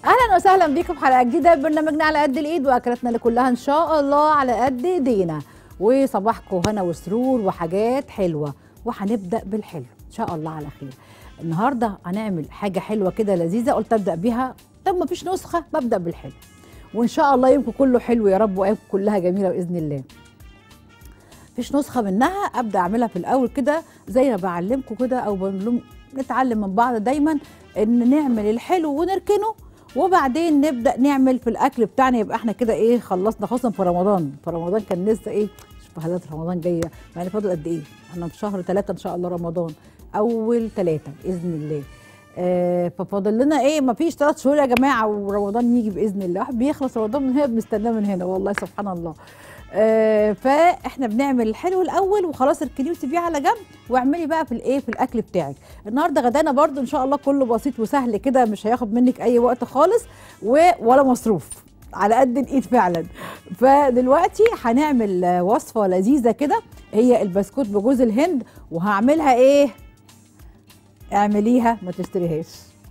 اهلا وسهلا بيكم في حلقه جديده من برنامجنا على قد الايد واكلاتنا اللي كلها ان شاء الله على قد ايدينا وصباحكم هنا وسرور وحاجات حلوه وهنبدا بالحلو ان شاء الله على خير النهارده هنعمل حاجه حلوه كده لذيذه قلت ابدا بيها طب ما فيش نسخه ببدا بالحلو وان شاء الله يومكم كله حلو يا رب وايامكم كلها جميله باذن الله مفيش نسخه منها ابدا اعملها في الاول كده زي ما بعلمكم كده او بنلوم نتعلم من بعض دايما ان نعمل الحلو ونركنه وبعدين نبدا نعمل في الاكل بتاعنا يبقى احنا كده ايه خلصنا خصوصا في رمضان في رمضان كان لسه ايه شوف حالات رمضان جايه يعني فاضل قد ايه احنا في شهر ثلاثة ان شاء الله رمضان اول ثلاثة باذن الله آه ففاضل لنا ايه ما فيش ثلاث شهور يا جماعه ورمضان يجي باذن الله واحد بيخلص رمضان من هنا بنستناه من هنا والله سبحان الله آه فاحنا بنعمل الحلو الاول وخلاص اركنيه وسيبيه على جنب واعملي بقى في الايه في الاكل بتاعك النهارده غدانا برده ان شاء الله كله بسيط وسهل كده مش هياخد منك اي وقت خالص و- ولا مصروف على قد الايد فعلا فدلوقتي هنعمل آه، وصفه لذيذه كده هي البسكوت بجوز الهند وهعملها ايه اعمليها ما تشتريهاش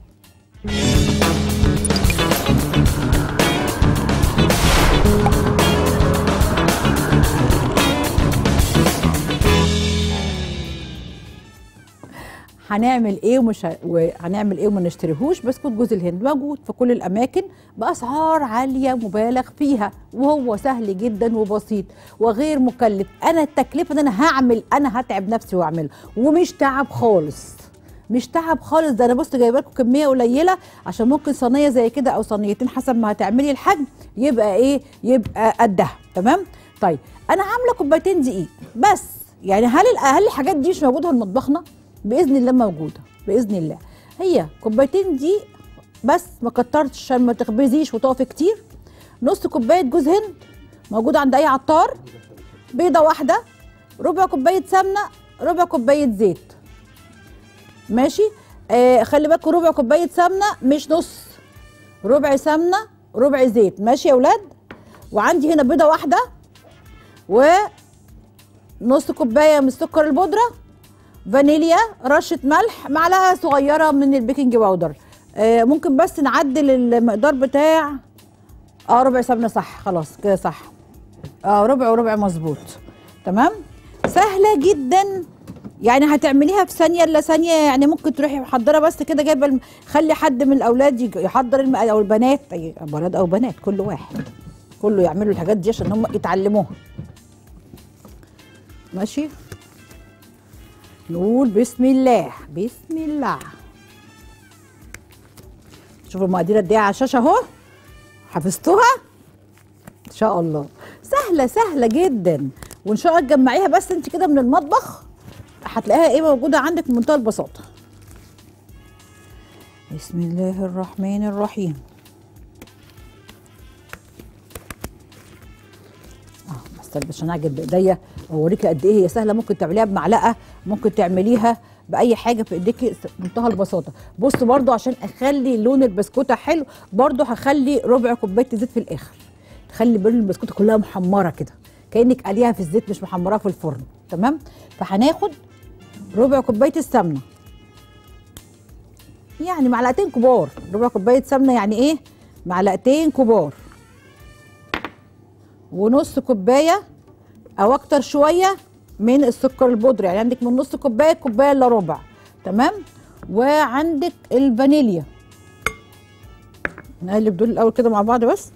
هنعمل ايه ومش ه... وهنعمل ايه وما نشتريهوش بسكوت جوز الهند موجود في كل الاماكن باسعار عاليه مبالغ فيها وهو سهل جدا وبسيط وغير مكلف انا التكلفه ان انا هعمل انا هتعب نفسي واعمله ومش تعب خالص مش تعب خالص ده انا بص جايبه لكم كميه قليله عشان ممكن صينيه زي كده او صينيتين حسب ما هتعملي الحجم يبقى ايه يبقى قدها تمام طيب انا عامله كوبايتين دقيق بس يعني هل هل الحاجات دي مش موجوده في مطبخنا باذن الله موجوده باذن الله هي كوبايتين دقيق بس ما كترتش عشان ما تخبزيش وتقفي كتير نص كوبايه جوز هند موجود عند اي عطار بيضه واحده ربع كوبايه سمنه ربع كوبايه زيت ماشي آه خلي بالكم ربع كوبايه سمنه مش نص ربع سمنه ربع زيت ماشي يا اولاد وعندي هنا بيضه واحده ونص كوبايه من السكر البودره فانيليا رشه ملح معلقه صغيره من البيكنج باودر آه ممكن بس نعدل المقدار بتاع اه ربع سمنه صح خلاص كده صح اه ربع وربع مظبوط تمام سهله جدا يعني هتعمليها في ثانيه الا ثانيه يعني ممكن تروحي محضره بس كده جايبه الم... خلي حد من الاولاد يج- يحضر الم... او البنات أي ولد او بنات كل واحد كله يعملوا الحاجات دي عشان هم يتعلموها ماشي نقول بسم الله بسم الله شوفوا المقادير قد ايه على الشاشه اهو حفظتوها ان شاء الله سهله سهله جدا وان شاء الله تجمعيها بس انت كده من المطبخ هتلاقيها ايه موجوده عندك بمنتهى البساطه بسم الله الرحمن الرحيم اه بس بس عشان اعجب بايديا واوريكي قد ايه هي سهله ممكن تعمليها بمعلقه ممكن تعمليها باي حاجه في ايديكي منتهى البساطه بصوا برضو عشان اخلي لون البسكوته حلو برضو هخلي ربع كوبايه زيت في الاخر تخلي لون البسكوته كلها محمره كده كانك قليها في الزيت مش محمراها في الفرن تمام فهناخد ربع كوبايه السمنه يعني معلقتين كبار ربع كوبايه سمنه يعني ايه معلقتين كبار ونص كوبايه او اكتر شويه من السكر البودرة يعني عندك من نص كوبايه كوبايه الا ربع تمام وعندك الفانيليا نقلب دول الاول كده مع بعض بس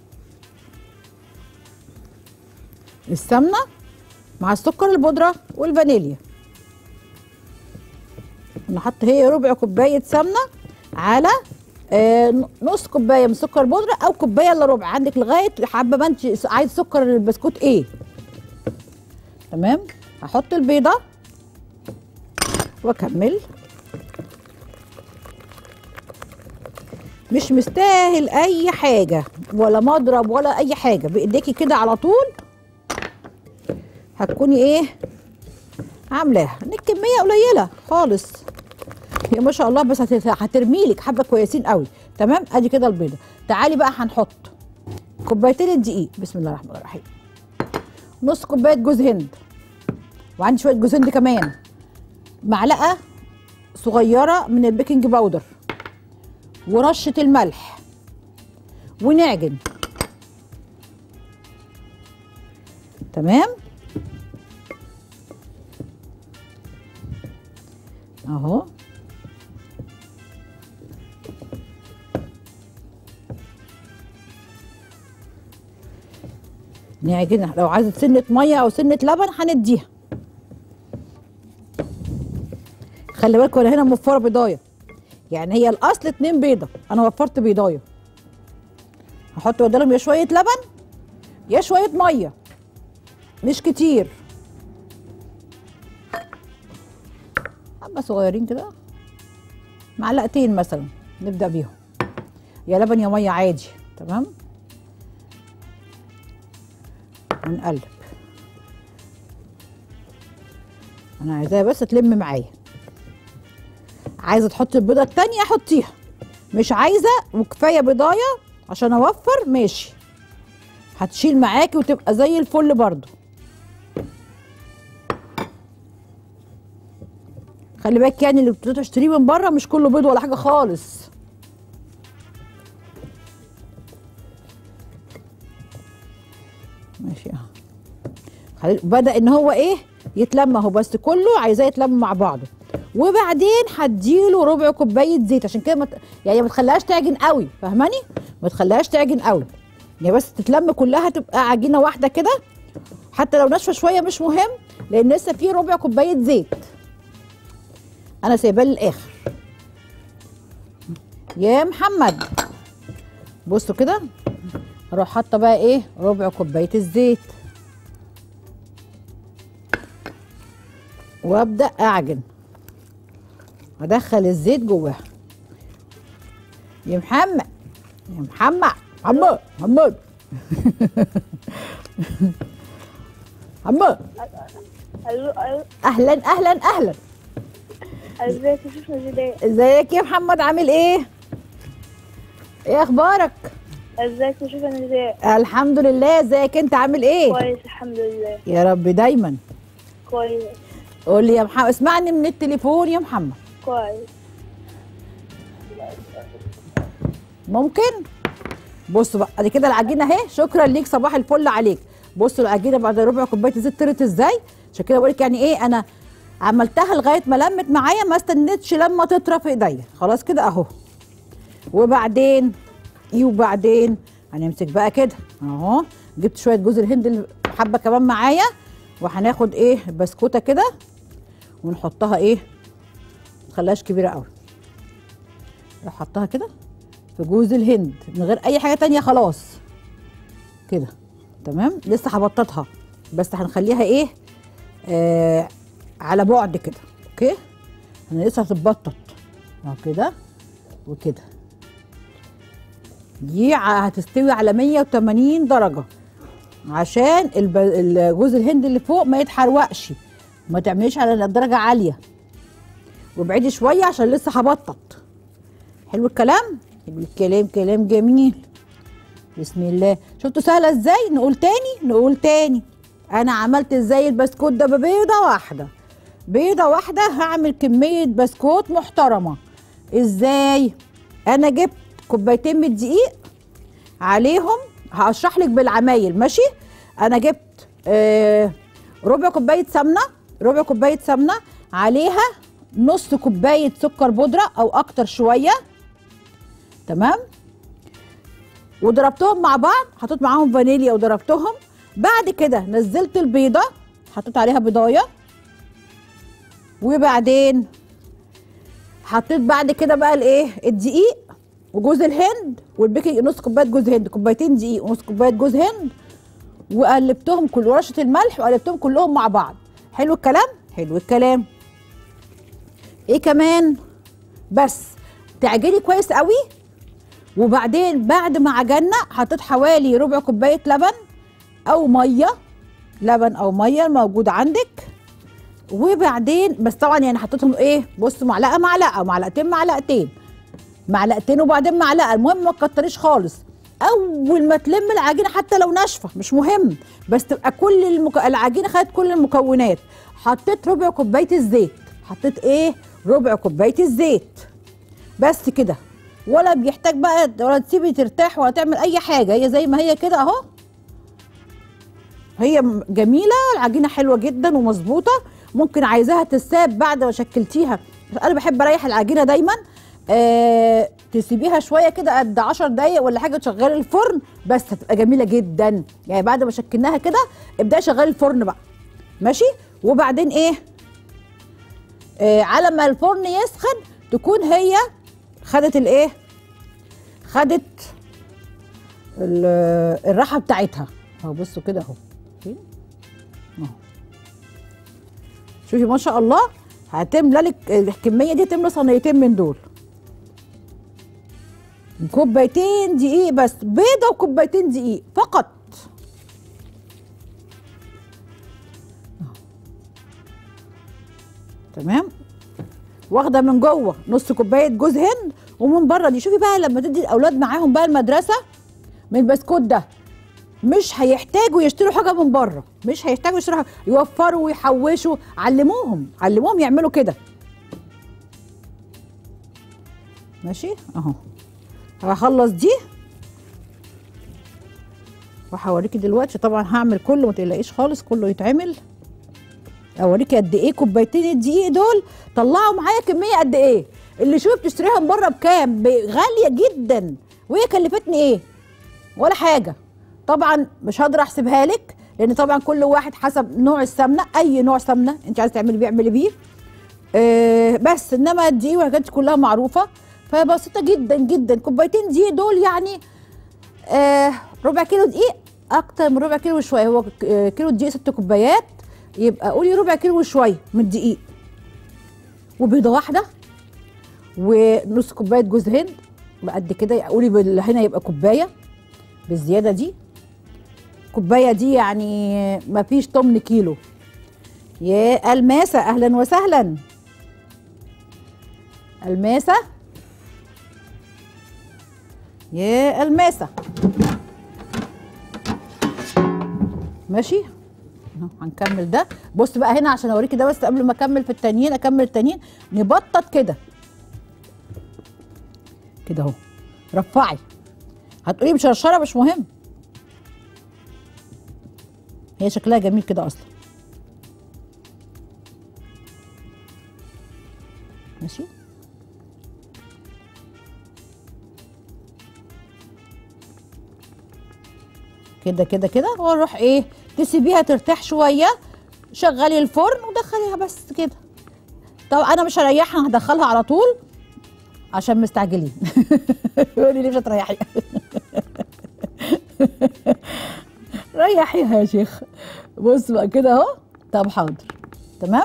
السمنه مع السكر البودرة والفانيليا نحط هي ربع كوبايه سمنه على آه، نص كوبايه من سكر بودره او كوبايه الا ربع عندك لغايه حابه ما انت عايز سكر البسكوت ايه تمام هحط البيضه واكمل مش مستاهل اي حاجه ولا مضرب ولا اي حاجه بايديكي كده على طول هتكوني ايه عاملاها إن الكميه قليله خالص هي ما شاء الله بس هت- هترمي لك حبه كويسين قوي تمام ادي كده البيضه تعالي بقى هنحط كوبايتين الدقيق بسم الله الرحمن الرحيم نص كوبايه جوز هند وعندي شويه جوز هند كمان معلقه صغيره من البيكنج باودر ورشه الملح ونعجن تمام اهو نعجنها لو عايزه سنه ميه او سنه لبن هنديها خلي بالكوا انا هنا موفره بيضايه يعني هي الاصل اتنين بيضه انا وفرت بيضايه هحط بدالهم يا شويه لبن يا شويه ميه مش كتير حبه صغيرين كده معلقتين مثلا نبدا بيهم يا لبن يا ميه عادي تمام ونقلب انا عايزاها بس تلم معايا عايزه تحطي البيضه التانية حطيها مش عايزه وكفايه بيضايه عشان اوفر ماشي هتشيل معاكي وتبقى زي الفل برضو خلي بالك يعني اللي بتروحي تشتريه من بره مش كله بيض ولا حاجه خالص ماشي اهو خلي- بدا ان هو ايه يتلم اهو بس كله عايزاه يتلم مع بعضه وبعدين هديله ربع كوبايه زيت عشان كده مت... يعني ما تخليهاش تعجن قوي فاهماني ما تخليهاش تعجن قوي يعني بس تتلم كلها تبقى عجينه واحده كده حتى لو ناشفه شويه مش مهم لان لسه في ربع كوبايه زيت انا سايباه للاخر يا محمد بصوا كده اروح حاطه بقى ايه ربع كوبايه الزيت وابدا اعجن ادخل الزيت جواها يا محمد يا محمد محمد محمد محمد الو الو اهلا اهلا اهلا ازيك يا شيخ نجدة ازيك يا محمد عامل ايه ايه اخبارك ازيك يا شيخ نجدة الحمد لله ازيك انت عامل ايه كويس الحمد لله يا رب دايما كويس قول لي يا محمد اسمعني من التليفون يا محمد كويس ممكن بصوا بقى ادي كده العجينه اهي شكرا ليك صباح الفل عليك بصوا العجينه بعد ربع كوبايه الزيت طرت ازاي عشان كده بقول لك يعني ايه انا عملتها لغايه ما لمت معايا ما استنيتش لما تطرى في ايديا خلاص كده اهو وبعدين ايه وبعدين هنمسك بقى كده اهو جبت شويه جوز الهند حبه كمان معايا وهناخد ايه بسكوته كده ونحطها ايه ما تخليهاش كبيره قوي اروح حطها كده في جوز الهند من غير اي حاجه تانية خلاص كده تمام لسه هبططها بس هنخليها ايه آه على بعد كده اوكي انا لسه هتتبطط اهو كده وكده دي ع- هتستوي على 180 درجه عشان الب- ال- جوز الهند اللي فوق ما يتحرقش ما تعمليش على درجه عاليه وابعدي شويه عشان لسه هبطط حلو الكلام حلو الكلام كلام جميل بسم الله شفتوا سهله ازاي نقول تاني نقول تاني انا عملت ازاي البسكوت ده ببيضه واحده بيضه واحده هعمل كميه بسكوت محترمه ازاي انا جبت كوبايتين من الدقيق عليهم هشرح لك بالعمايل ماشي انا جبت آه ربع كوبايه سمنه ربع كوبايه سمنه عليها نص كوبايه سكر بودره او اكتر شويه تمام وضربتهم مع بعض حطيت معاهم فانيليا وضربتهم بعد كده نزلت البيضه حطيت عليها بيضايه وبعدين حطيت بعد كده بقى الايه الدقيق وجوز الهند والبيكنج نص كوبايه جوز هند كوبايتين دقيق ونص كوبايه جوز هند وقلبتهم كل ورشه الملح وقلبتهم كلهم مع بعض حلو الكلام حلو الكلام ايه كمان بس تعجني كويس قوي وبعدين بعد ما عجنا حطيت حوالي ربع كوبايه لبن او ميه لبن او ميه الموجود عندك وبعدين بس طبعا يعني حطيتهم ايه بص معلقه معلقه معلقتين معلقتين معلقتين وبعدين معلقه المهم ما تكتريش خالص اول ما تلم العجينه حتى لو ناشفه مش مهم بس تبقى كل المك... العجينه خدت كل المكونات حطيت ربع كوبايه الزيت حطيت ايه ربع كوبايه الزيت بس كده ولا بيحتاج بقى ولا تسيبي ترتاح ولا تعمل اي حاجه هي زي ما هي كده اهو هي م- جميله العجينه حلوه جدا ومظبوطه ممكن عايزاها تساب بعد ما شكلتيها بس انا بحب اريح العجينه دايما آه تسيبيها شويه كده قد 10 دقايق ولا حاجه تشغلي الفرن بس هتبقى جميله جدا يعني بعد ما شكلناها كده ابداي شغلي الفرن بقى ماشي وبعدين ايه آه على ما الفرن يسخن تكون هي خدت الايه خدت ال- الراحه بتاعتها اهو بصوا كده اهو شايفين؟ اهو شوفي ما شاء الله هتملى لك الكميه دي تملى صينيتين من دول كوبايتين دقيق بس بيضه وكوبايتين دقيق فقط أهو. تمام واخده من جوه نص كوبايه جوز هند ومن بره دي شوفي بقى لما تدي الاولاد معاهم بقى المدرسه من البسكوت ده مش هيحتاجوا يشتروا حاجه من بره مش هيحتاجوا يشتروا حاجة. يوفروا ويحوشوا علموهم علموهم يعملوا كده ماشي اهو هخلص دي وهوريكي دلوقتي طبعا هعمل كله ما تقلقيش خالص كله يتعمل اوريكي قد ايه كوبايتين الدقيق دول طلعوا معايا كميه قد ايه اللي شوفي بتشتريها من بره بكام ب- غاليه جدا وهي كلفتني ايه ولا حاجه طبعا مش هقدر احسبها لك لان طبعا كل واحد حسب نوع السمنه اي نوع سمنه انت عايزه تعملي بيه اعملي بيه آه بس انما الدقيق والحاجات دي كلها معروفه فبسيطه جدا جدا كوبايتين دقيق دول يعني آه ربع كيلو دقيق اكتر من ربع كيلو وشويه هو ك- آه، كيلو دقيق ست كوبايات يبقى قولي ربع كيلو وشويه من الدقيق وبيضه واحده ونص كوبايه جوز هند بقد كده قولي بال- هنا يبقى كوبايه بالزياده دي كوبايه دي يعني ما فيش تمن كيلو يا الماسه اهلا وسهلا الماسه يا الماسه ماشي أهو هنكمل ده بص بقى هنا عشان اوريكي ده بس قبل ما اكمل في التانيين اكمل التانيين نبطط كده كده اهو رفعي هتقولي مشرشره مش مهم هي شكلها جميل كده اصلا ماشي كده كده كده واروح ايه تسيبيها ترتاح شويه شغلي الفرن ودخليها بس كده طب انا مش هريحها هدخلها على طول عشان مستعجلين يقولي ليه مش هتريحي ريحيها يا شيخ بص بقى كده اهو طب حاضر تمام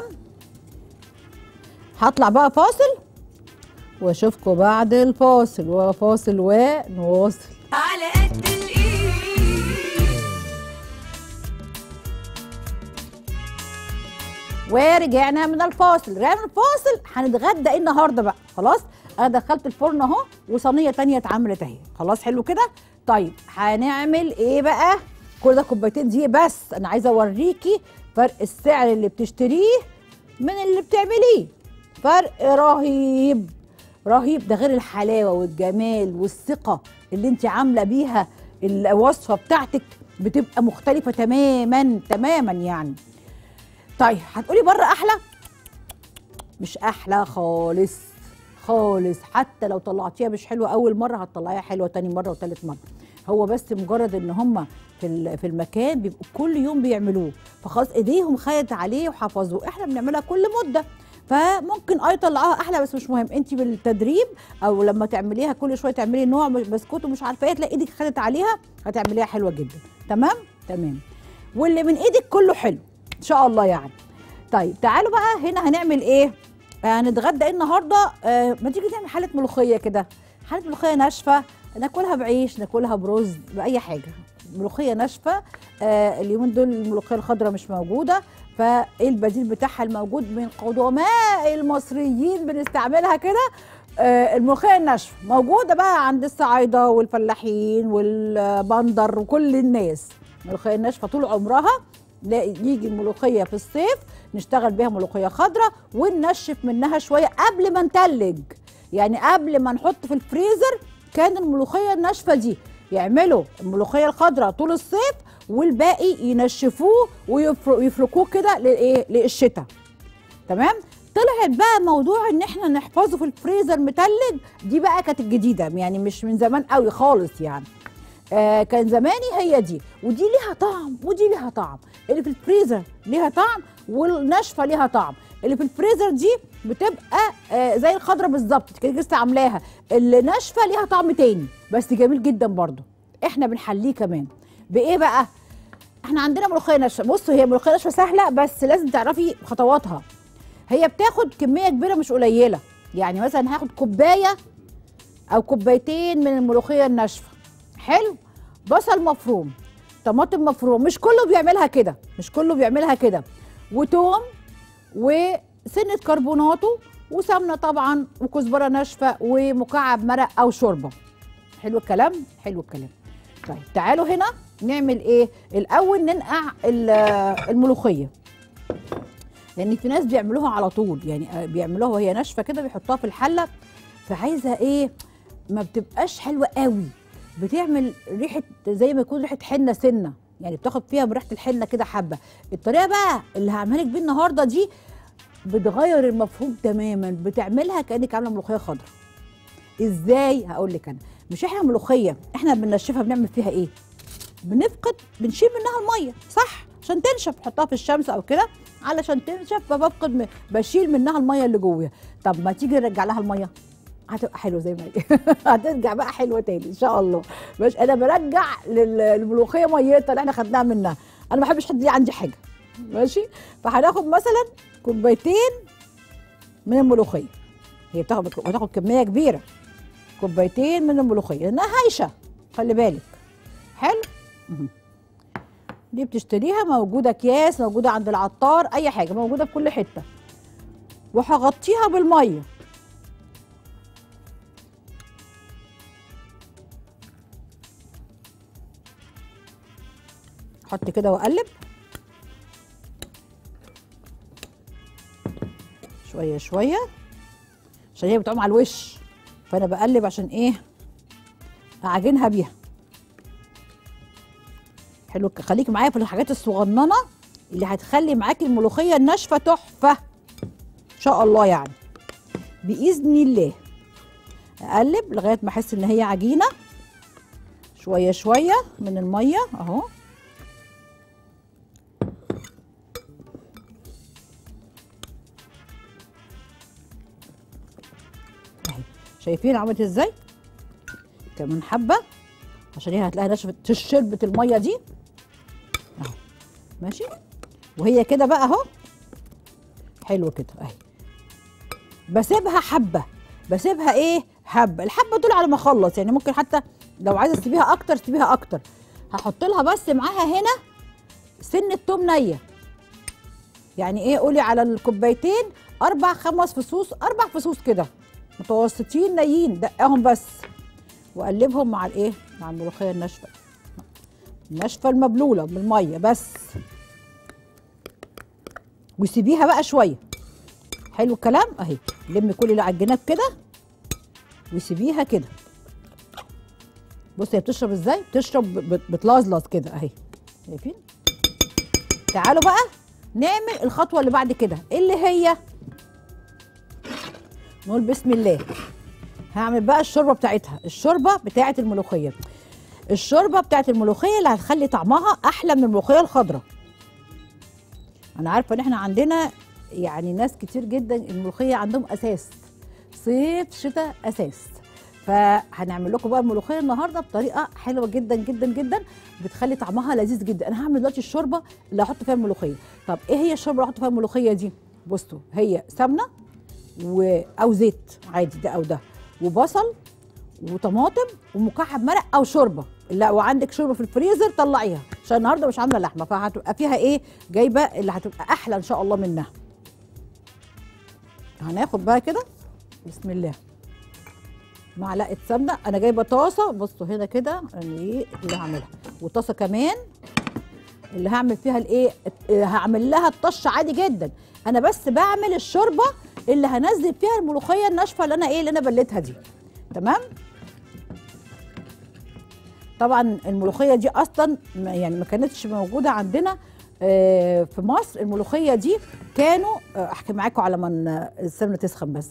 هطلع بقى فاصل واشوفكم بعد الفاصل وفاصل ونواصل على قد الايد ورجعنا من الفاصل رجعنا من الفاصل هنتغدى ايه النهارده بقى خلاص انا دخلت الفرن اهو وصينيه تانية اتعملت اهي خلاص حلو كده طيب هنعمل ايه بقى كل ده كوبايتين دقيق بس انا عايزه اوريكي فرق السعر اللي بتشتريه من اللي بتعمليه فرق رهيب رهيب ده غير الحلاوه والجمال والثقه اللي انت عامله بيها الوصفه بتاعتك بتبقى مختلفه تماما تماما يعني طيب هتقولي بره احلى مش احلى خالص خالص حتى لو طلعتيها مش حلوه اول مره هتطلعيها حلوه تاني مره وتالت مره هو بس مجرد ان هم في ال- في المكان بيبقوا كل يوم بيعملوه فخلاص ايديهم خدت عليه وحفظوه احنا بنعملها كل مده فممكن اه يطلعوها احلى بس مش مهم انت بالتدريب او لما تعمليها كل شويه تعملي نوع مش- بسكوت ومش عارفه ايه تلاقي ايدك خدت عليها هتعمليها حلوه جدا تمام تمام واللي من ايدك كله حلو ان شاء الله يعني طيب تعالوا بقى هنا هنعمل ايه هنتغدى ايه النهارده آه ما تيجي نعمل حاله ملوخيه كده حاله ملوخيه ناشفه ناكلها بعيش ناكلها برز باي حاجه ملوخيه ناشفه آه اليومين دول الملوخيه الخضراء مش موجوده فايه البديل بتاعها الموجود من قدماء المصريين بنستعملها كده آه الملوخيه الناشفه موجوده بقى عند الصعايده والفلاحين والبندر وكل الناس الملوخيه الناشفه طول عمرها لا يجي الملوخيه في الصيف نشتغل بيها ملوخيه خضراء وننشف منها شويه قبل ما نتلج يعني قبل ما نحط في الفريزر كان الملوخيه الناشفه دي يعملوا الملوخيه الخضراء طول الصيف والباقي ينشفوه ويفر- ويفركوه كده للايه للشتاء تمام طلعت بقى موضوع ان احنا نحفظه في الفريزر متلج دي بقى كانت الجديده يعني مش من زمان قوي خالص يعني آه كان زماني هي دي ودي ليها طعم ودي ليها طعم اللي في الفريزر ليها طعم والناشفه ليها طعم اللي في الفريزر دي بتبقى آه زي الخضره بالظبط كده لسه عاملاها اللي ناشفه ليها طعم تاني بس جميل جدا برضو احنا بنحليه كمان بايه بقى احنا عندنا ملوخيه ناشفه بصوا هي ملوخيه ناشفه سهله بس لازم تعرفي خطواتها هي بتاخد كميه كبيره مش قليله يعني مثلا هاخد كوبايه او كوبايتين من الملوخيه الناشفه حلو بصل مفروم طماطم مفروم مش كله بيعملها كده مش كله بيعملها كده وتوم وسنه كربوناتو وسمنه طبعا وكزبره ناشفه ومكعب مرق او شوربه حلو الكلام حلو الكلام طيب تعالوا هنا نعمل ايه الاول ننقع ال- الملوخيه لان في ناس بيعملوها على طول يعني آه، بيعملوها وهي ناشفه كده بيحطوها في الحله فعايزه ايه ما بتبقاش حلوه قوي بتعمل ريحه زي ما يكون ريحه حنه سنه يعني بتاخد فيها من ريحه الحنه كده حبه الطريقه بقى اللي هعملك بيه النهارده دي بتغير المفهوم تماما بتعملها كانك عامله ملوخيه خضراء ازاي هقول لك انا مش احنا ملوخيه احنا بننشفها بنعمل فيها ايه بنفقد بنشيل منها الميه صح عشان تنشف نحطها في الشمس او كده علشان تنشف فبفقد م... بشيل منها الميه اللي جواها طب ما تيجي نرجع لها الميه هتبقى حلوه زي ما هي هترجع بقى حلوه تاني ان شاء الله مش انا برجع لل- للملوخيه ميتها اللي احنا خدناها منها انا ما بحبش حد دي عندي حاجه ماشي فهناخد مثلا كوبايتين من الملوخيه هي بتاخد بتاخد كميه كبيره كوبايتين من الملوخيه لانها هايشه خلي بالك حلو مهم. دي بتشتريها موجوده اكياس موجوده عند العطار اي حاجه موجوده في كل حته وهغطيها بالميه احط كده واقلب شويه شويه عشان هي بتعوم على الوش فانا بقلب عشان ايه اعجنها بيها حلو ك- خليك معايا في الحاجات الصغننه اللي هتخلي معاكي الملوخيه الناشفه تحفه ان شاء الله يعني باذن الله اقلب لغايه ما احس ان هي عجينه شويه شويه من الميه اهو اهي شايفين عملت ازاي كمان حبه عشان هي هتلاقيها نشفت شربت الميه دي اهو ماشي وهي كده بقى اهو حلو كده اهي بسيبها حبه بسيبها ايه حبه الحبه دول على ما اخلص يعني ممكن حتى لو عايزه تسيبيها اكتر تسيبيها اكتر هحط لها بس معاها هنا سنه توم نيه يعني ايه قولي على الكوبايتين اربع خمس فصوص اربع فصوص كده متوسطين نيين دقاهم بس واقلبهم مع الايه مع الملوخيه الناشفه الناشفه المبلوله بالميه بس وسيبيها بقى شويه حلو الكلام اهي لمي كل العجينات كده وسيبيها كده بصي هي بتشرب ازاي بتشرب بت- بتلظلظ كده اهي شايفين تعالوا بقى نعمل الخطوه اللي بعد كده اللي هي نقول بسم الله هعمل بقى الشوربه بتاعتها الشوربه بتاعه الملوخيه الشوربه بتاعه الملوخيه اللي هتخلي طعمها احلى من الملوخيه الخضراء انا عارفه ان احنا عندنا يعني ناس كتير جدا الملوخيه عندهم اساس صيف شتاء اساس فهنعمل لكم بقى الملوخيه النهارده بطريقه حلوه جدا جدا جدا بتخلي طعمها لذيذ جدا انا هعمل دلوقتي الشوربه اللي هحط فيها الملوخيه طب ايه هي الشوربه اللي هحط فيها الملوخيه دي بصوا هي سمنه و... او زيت عادي ده او ده وبصل وطماطم ومكعب مرق او شوربه لا وعندك شوربه في الفريزر طلعيها عشان النهارده مش عامله لحمه فهتبقى فيها ايه جايبه اللي هتبقى احلى ان شاء الله منها هناخد بقى كده بسم الله معلقه سمنه انا جايبه طاسه بصوا هنا كده يعني اللي هعملها وطاسه كمان اللي هعمل فيها الايه آه، هعمل لها الطش عادي جدا انا بس بعمل الشوربه اللي هنزل فيها الملوخيه الناشفه اللي انا ايه اللي انا بليتها دي تمام طبعا الملوخيه دي اصلا ما- يعني ما كانتش موجوده عندنا آه، في مصر الملوخيه دي كانوا آه، احكي معاكم على ما ن- السمنه تسخن بس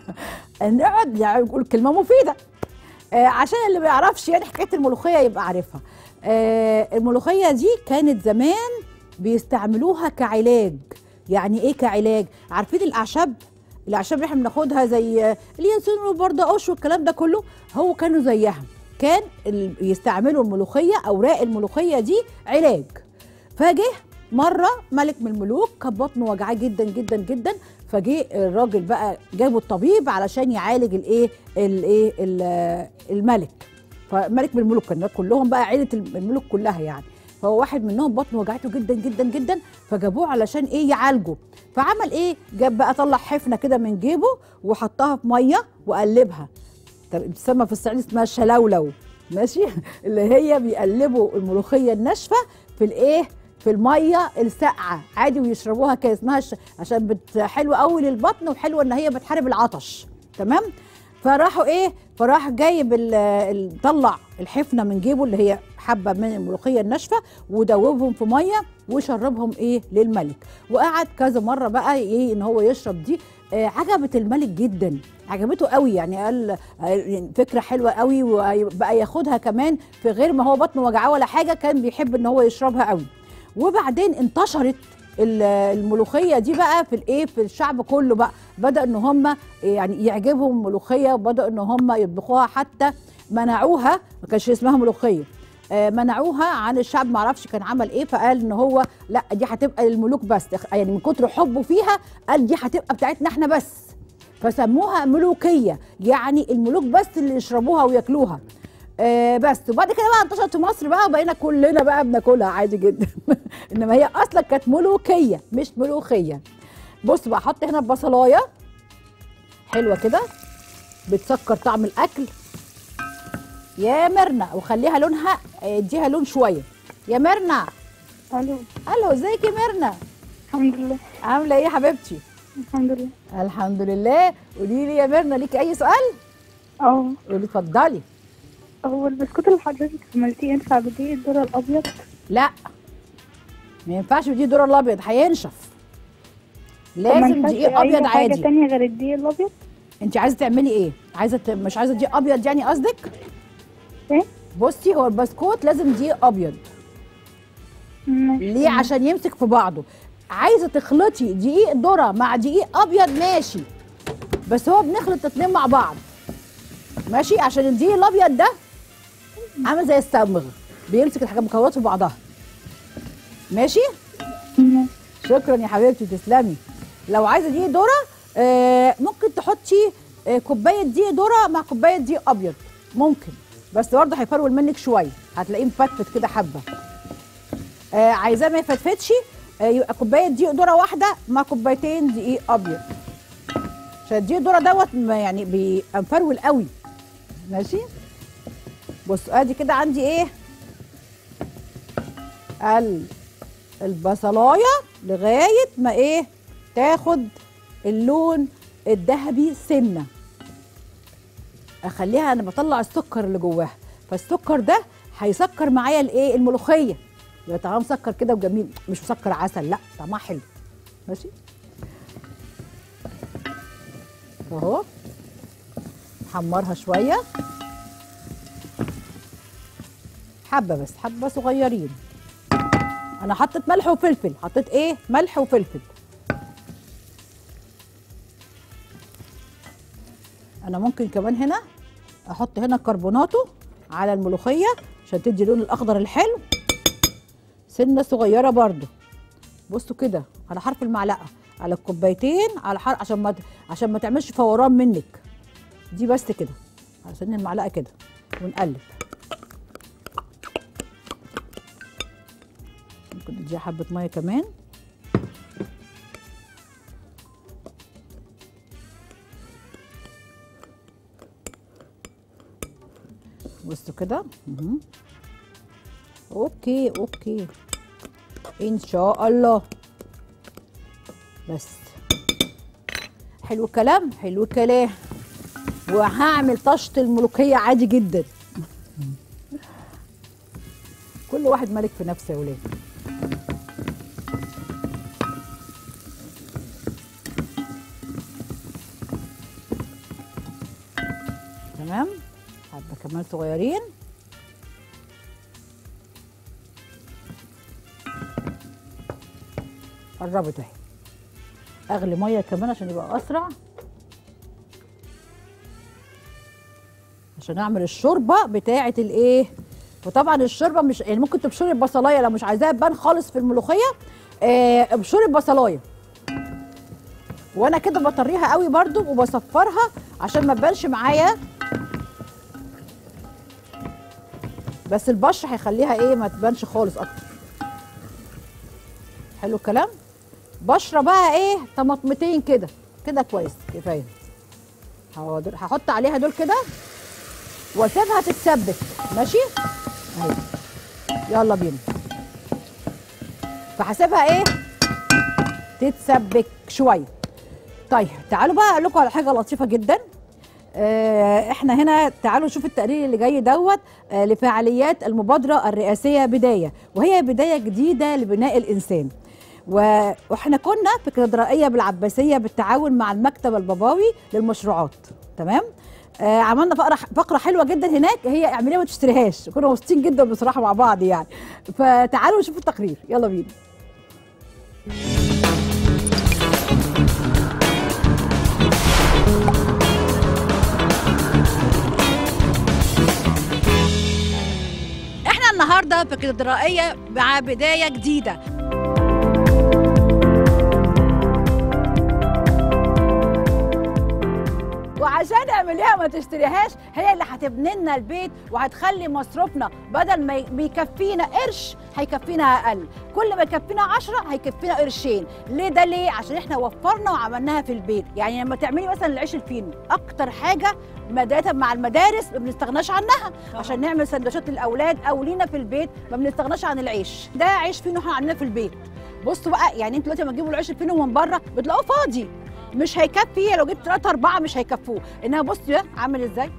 نقعد يعني نقول كلمه مفيده آه، عشان اللي ما يعرفش يعني حكايه الملوخيه يبقى عارفها آه، الملوخيه دي كانت زمان بيستعملوها كعلاج يعني ايه كعلاج عارفين الاعشاب الاعشاب اللي احنا بناخدها زي اليانسون والبردقوش والكلام ده كله هو كانوا زيها كان ال- يستعملوا الملوخيه اوراق الملوخيه دي علاج فجه مره ملك من الملوك كان بطنه وجعاه جدا جدا جدا فجه الراجل بقى جابوا الطبيب علشان يعالج الايه الايه ال- الملك فملك من الملوك كان كلهم بقى عيله الملوك كلها يعني فهو واحد منهم بطنه وجعته جدا جدا جدا فجابوه علشان ايه يعالجه فعمل ايه جاب بقى طلع حفنه كده من جيبه وحطها في ميه وقلبها طب بتسمى في الصعيد اسمها الشلولو ماشي اللي هي بيقلبوا الملوخيه الناشفه في الايه في الميه الساقعه عادي ويشربوها كده اسمها الش... عشان بت... حلوه قوي للبطن وحلوه ان هي بتحارب العطش تمام فراحوا ايه فراح جايب ال... ال... طلع الحفنه من جيبه اللي هي حبه من الملوخيه الناشفه ودوبهم في ميه وشربهم ايه للملك وقعد كذا مره بقى ايه ان هو يشرب دي آه عجبت الملك جدا عجبته قوي يعني قال آه، يعني فكره حلوه قوي وبقى ياخدها كمان في غير ما هو بطنه وجعاه ولا حاجه كان بيحب ان هو يشربها قوي وبعدين انتشرت ال- الملوخيه دي بقى في الايه في الشعب كله بقى بدا ان هم يعني يعجبهم الملوخيه وبداوا ان هم يطبخوها حتى منعوها ما كانش اسمها ملوخيه آه، منعوها عن الشعب ما اعرفش كان عمل ايه فقال ان هو لا دي هتبقى للملوك بس يعني من كتر حبه فيها قال دي هتبقى بتاعتنا احنا بس فسموها ملوكيه يعني الملوك بس اللي يشربوها وياكلوها آه بس وبعد كده بقى انتشرت في مصر بقى وبقينا كلنا بقى بناكلها عادي جدا انما هي اصلا كانت ملوكيه مش ملوخيه بص بقى احط هنا البصلايه حلوه كده بتسكر طعم الاكل يا مرنا وخليها لونها آه، اديها لون شويه يا مرنا الو الو ازيك يا مرنا الحمد لله عامله ايه يا حبيبتي الحمد لله الحمد لله قولي لي يا مرنا ليكي اي سؤال اه قولي لي اتفضلي هو البسكوت اللي حضرتك عملتيه ينفع بدقيق الذرة الابيض لا ما ينفعش بدي دور الابيض هينشف طب ما لازم ينفعش دقيق أي ابيض حاجة عادي تانية غير الدقيق الابيض انت عايزه تعملي ايه عايزه ت... مش عايزه دقيق ابيض يعني قصدك ايه بصي هو البسكوت لازم دقيق ابيض ماشي. ليه عشان يمسك في بعضه عايزه تخلطي دقيق ذره مع دقيق ابيض ماشي بس هو بنخلط الاتنين مع بعض ماشي عشان الدقيق الابيض ده عامل زي الصمغ بيمسك الحاجه مكونات في بعضها ماشي ماشي. شكرا يا حبيبتي تسلمي لو عايزه دقيق ذره آه ممكن تحطي آه كوبايه دقيق ذره مع كوبايه دقيق ابيض ممكن بس برضه هيفرول منك شويه هتلاقيه مفتفت كده حبه آه عايزاه ما يفتفتش آه يبقى كوبايه دقيق ذره واحده مع كوبايتين دقيق ابيض عشان الدقيق الذره دوت ما يعني بيبقى مفرول قوي ماشي بصوا ادي كده عندي ايه ال البصلايه لغايه ما ايه تاخد اللون الذهبي سنه اخليها انا بطلع السكر اللي جواها فالسكر ده هيسكر معايا الايه الملوخيه يبقى طعمها مسكر كده وجميل مش مسكر عسل لا طعمها حلو ماشي اهو حمرها شويه حبه بس حبه صغيرين انا حطيت ملح وفلفل حطيت ايه ملح وفلفل انا ممكن كمان هنا احط هنا كربوناتو على الملوخيه عشان تدي اللون الاخضر الحلو سنه صغيره برضو بصوا كده على حرف المعلقه على الكوبايتين على حرف عشان ما عشان ما تعملش فوران منك دي بس كده على سن المعلقه كده ونقلب ممكن نديها حبه ميه كمان بصوا كده مهم. اوكي اوكي ان شاء الله بس حلو الكلام حلو الكلام وهعمل طشت الملوخيه عادي جدا كل واحد ملك في نفسه يا ولاد تمام حبه كمان صغيرين قربت اهي اغلي ميه كمان عشان يبقى اسرع عشان اعمل الشوربه بتاعه الايه وطبعا الشوربه مش يعني ممكن تبشري البصلايه لو مش عايزاها تبان خالص في الملوخيه آه، ابشري البصلايه وانا كده بطريها قوي برضو وبصفرها عشان ما تبانش معايا بس البشر هيخليها ايه ما تبانش خالص اكتر حلو الكلام بشره بقى ايه طماطمتين كده كده كويس كفايه حاضر هحط عليها دول كده واسيبها تتسبك ماشي اهي يلا بينا فهسيبها ايه تتسبك شويه طيب تعالوا بقى اقول لكم على حاجه لطيفه جدا آه، احنا هنا تعالوا نشوف التقرير اللي جاي دوت آه، لفعاليات المبادره الرئاسيه بدايه وهي بدايه جديده لبناء الانسان و- واحنا كنا في كاتدرائيه بالعباسيه بالتعاون مع المكتب البابوي للمشروعات تمام آه عملنا فقره فقره حلوه جدا هناك هي اعمليها ما تشتريهاش كنا مبسوطين جدا بصراحه مع بعض يعني فتعالوا نشوف التقرير يلا بينا احنا النهارده في كاتدرائيه مع بدايه جديده وعشان نعمليها ما تشتريهاش هي اللي هتبني لنا البيت وهتخلي مصروفنا بدل ما ي- بيكفينا قرش هيكفينا اقل كل ما يكفينا 10 هيكفينا قرشين ليه ده ليه عشان احنا وفرنا وعملناها في البيت يعني لما تعملي مثلا العيش الفينو اكتر حاجه بدايه مع المدارس ما بنستغناش عنها عشان نعمل سندوتشات للاولاد او لينا في البيت ما بنستغناش عن العيش ده عيش فينو احنا عاملينه في البيت بصوا بقى يعني انتوا دلوقتي لما تجيبوا العيش الفينو من بره بتلاقوه فاضي مش هيكفي لو جبت ثلاثة أربعة مش هيكفوه إنها بص ده عامل إزاي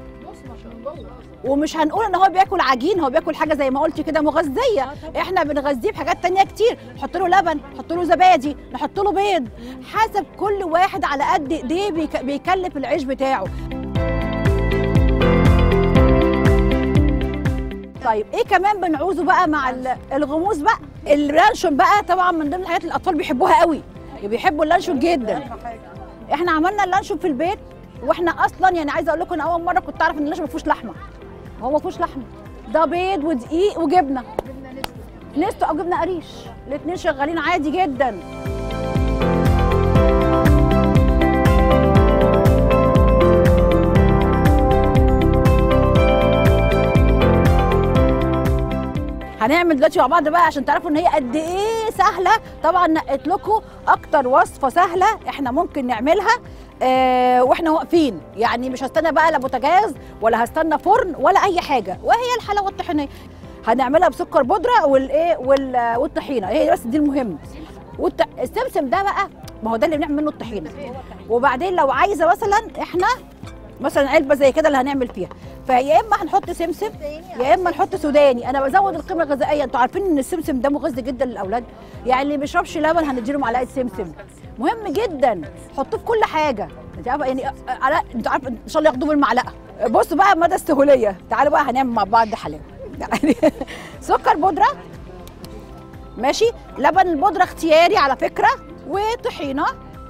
ومش هنقول ان هو بياكل عجين هو بياكل حاجه زي ما قلت كده مغذيه احنا بنغذيه بحاجات تانية كتير نحط له لبن نحط له زبادي نحط له بيض حسب كل واحد على قد ايديه بيك- بيكلف العيش بتاعه طيب ايه كمان بنعوزه بقى مع ال- الغموس بقى اللانشون بقى طبعا من ضمن الحاجات اللي الاطفال بيحبوها قوي بيحبوا اللانشون جدا احنا عملنا اللانشون في البيت واحنا اصلا يعني عايزه اقول لكم ان اول مره كنت اعرف ان اللانشون ما فيهوش لحمه هو ما فيهوش لحمه ده بيض ودقيق وجبنه نستو او جبنه قريش الاثنين شغالين عادي جدا هنعمل دلوقتي مع بعض بقى عشان تعرفوا ان هي قد ايه سهله طبعا نقيت لكم اكتر وصفه سهله احنا ممكن نعملها آه واحنا واقفين يعني مش هستنى بقى لا بوتاجاز ولا هستنى فرن ولا اي حاجه وهي الحلاوه الطحينيه هنعملها بسكر بودره والايه وال- والطحينه هي بس دي المهم والت... السمسم ده بقى ما هو ده اللي بنعمل منه الطحينه وبعدين لو عايزه مثلا احنا مثلا علبه زي كده اللي هنعمل فيها فيا اما هنحط سمسم يا اما نحط سوداني انا بزود القيمه الغذائيه انتوا عارفين ان السمسم ده مغذي جدا للاولاد يعني اللي بيشربش لبن هنديله معلقه سمسم مهم جدا حطوه في كل حاجه انت عارفه يعني على انت عارفه ان شاء الله ياخدوه بالمعلقه بصوا بقى مدى السهوليه تعالوا بقى هنعمل مع بعض حلاوه يعني سكر بودره ماشي لبن البودره اختياري على فكره وطحينه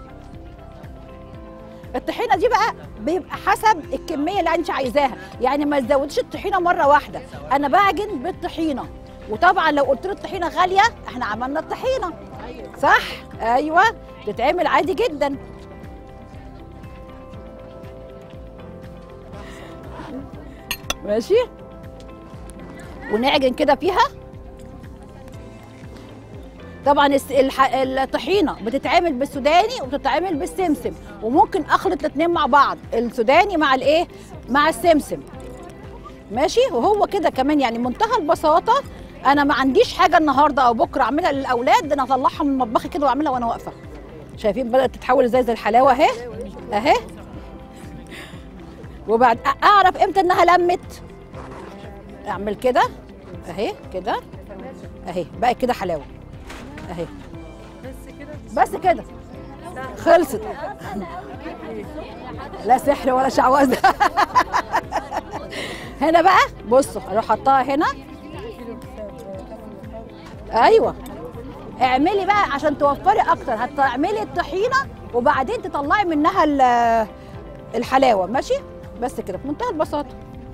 الطحينه دي بقى بيبقى حسب الكميه اللي انت عايزاها يعني ما تزوديش الطحينه مره واحده انا بعجن بالطحينه وطبعا لو قلت له الطحينه غاليه احنا عملنا الطحينه صح ايوه تتعمل عادي جدا ماشي ونعجن كده فيها طبعا الس- الح- الطحينه بتتعمل بالسوداني وبتتعمل بالسمسم وممكن اخلط الاثنين مع بعض السوداني مع الايه مع السمسم ماشي وهو كده كمان يعني منتهى البساطه انا ما عنديش حاجه النهارده او بكره اعملها للاولاد ده انا اطلعها من مطبخي كده واعملها وانا واقفه شايفين بدات تتحول ازاي زي الحلاوه اهي اهي وبعد أ- اعرف امتى انها لمت اعمل كده اهي كده اهي بقت كده حلاوه اهي بس كده خلصت لا سحر ولا شعوذه هنا بقى بصوا اروح حطها هنا ايوه اعملي بقى عشان توفري اكتر هتعملي الطحينه وبعدين تطلعي منها ال- الحلاوه ماشي بس كده بمنتهى البساطه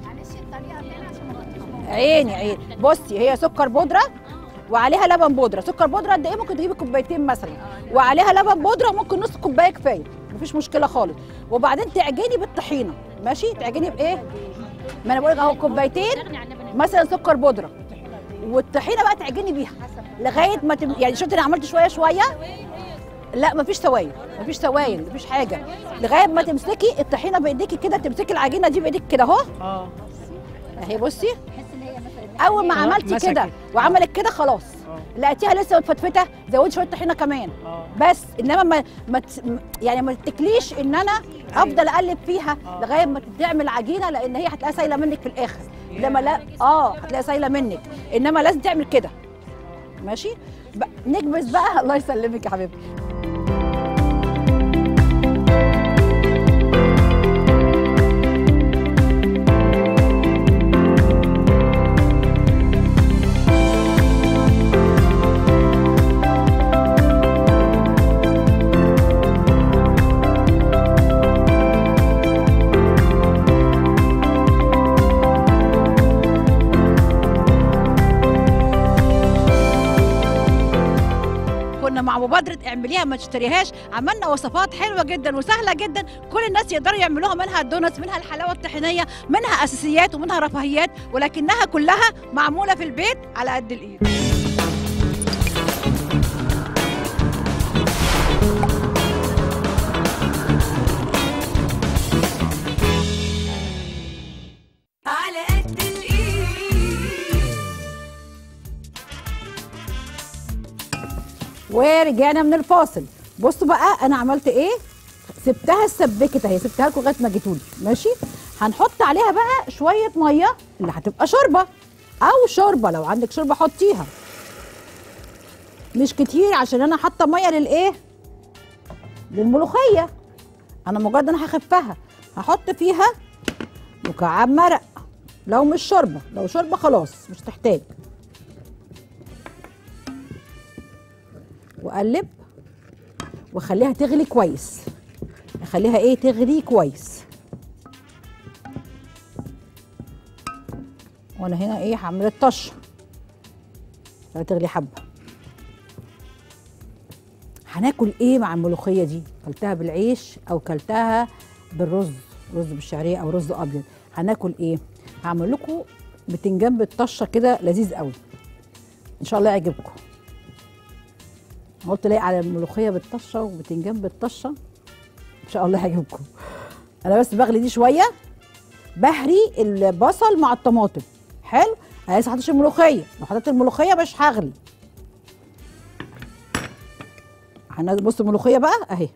عيني عيني بصي هي سكر بودره وعليها لبن بودره سكر بودره قد ايه ممكن تجيبي كوبايتين مثلا وعليها لبن بودره ممكن نص كوبايه كفايه مفيش مشكله خالص وبعدين تعجني بالطحينه ماشي تعجني بايه ما انا بقول لك اهو كوبايتين مثلا سكر بودره والطحينه بقى تعجني بيها لغايه ما تم... يعني شفت انا عملت شويه شويه لا مفيش سوائل مفيش سوائل مفيش حاجه لغايه ما تمسكي الطحينه بايديكي كده تمسكي العجينه دي بايديك كده اهو اه اهي بصي اول ما آه، عملتي مسكت. كده وعملت كده خلاص اه لقيتيها لسه متفتفته زودي شويه طحينه كمان اه بس انما ما, ما ت- يعني ما تتكليش ان انا افضل اقلب فيها آه. لغايه ما تعمل عجينه لان هي هتلاقيها سايله منك في الاخر انما لا اه هتلاقيها سايله منك انما لازم تعمل كده ماشي ب- نكبس بقى الله يسلمك يا حبيبتي كنا مع مبادره اعمليها ما تشتريهاش عملنا وصفات حلوه جدا وسهله جدا كل الناس يقدروا يعملوها منها الدونتس منها الحلاوه الطحينيه منها اساسيات ومنها رفاهيات ولكنها كلها معموله في البيت على قد الايد على قد الايد ورجعنا من الفاصل بصوا بقى انا عملت ايه سبتها اتسبكت اهي سبتها لكم لغايه ما جيتولي ماشي هنحط عليها بقى شويه ميه اللي هتبقى شوربه او شوربه لو عندك شوربه حطيها مش كتير عشان انا حاطه ميه للايه للملوخيه انا مجرد انا هخفها هحط فيها مكعب مرق لو مش شوربه لو شوربه خلاص مش تحتاج واقلب واخليها تغلي كويس اخليها ايه تغلي كويس وانا هنا ايه هعمل الطشه تغلي حبه هناكل ايه مع الملوخيه دي كلتها بالعيش او كلتها بالرز رز بالشعريه او رز ابيض هناكل ايه هعمل لكم بتنجان بالطشه كده لذيذ قوي ان شاء الله يعجبكم قلت لاقي على الملوخيه بالطشه وبتنجان بالطشه ان شاء الله يعجبكم انا بس بغلي دي شويه بهري البصل مع الطماطم حلو انا لسه حطيتش الملوخيه لو حطيت الملوخيه مش هغلي هنزل بص الملوخيه بقى اهي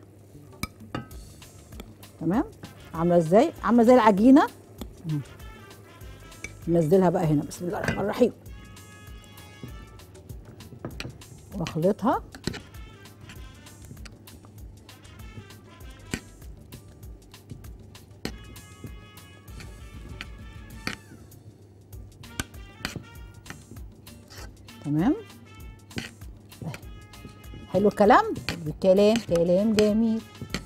تمام عامله ازاي عامله زي العجينه مم. ننزلها بقى هنا بسم الله الرحمن الرحيم واخلطها تمام حلو الكلام الكلام كلام جميل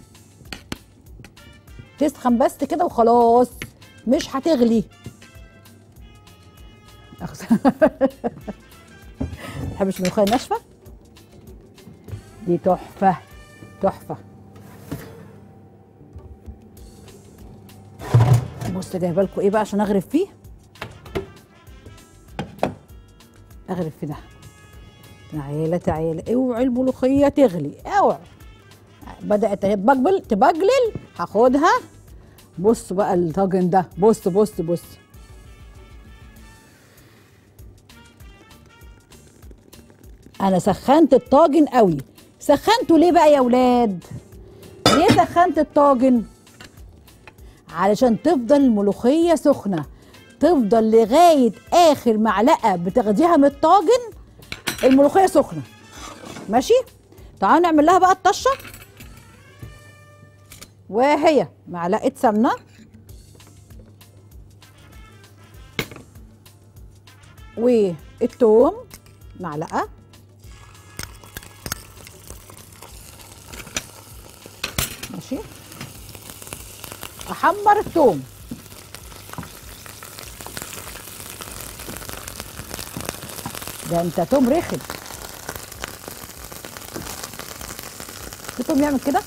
تسخن بس كده وخلاص مش هتغلي أخ- تحبش الملوخيه ناشفه دي تحفه تحفه بص جايبه لكم ايه بقى عشان اغرف فيه اغرف في ده تعالى تعالى اوعي الملوخيه تغلي اوعي بدات اهي تبجبل تبجلل هاخدها بص بقى الطاجن ده بص بص بص انا سخنت الطاجن قوي سخنته ليه بقى يا ولاد ليه سخنت الطاجن علشان تفضل الملوخيه سخنه تفضل لغايه اخر معلقه بتاخديها من الطاجن الملوخيه سخنه ماشي تعالوا نعمل لها بقى الطشه وهي معلقه سمنه والثوم معلقه ماشي احمر الثوم ده انت توم رخم في توم يعمل كده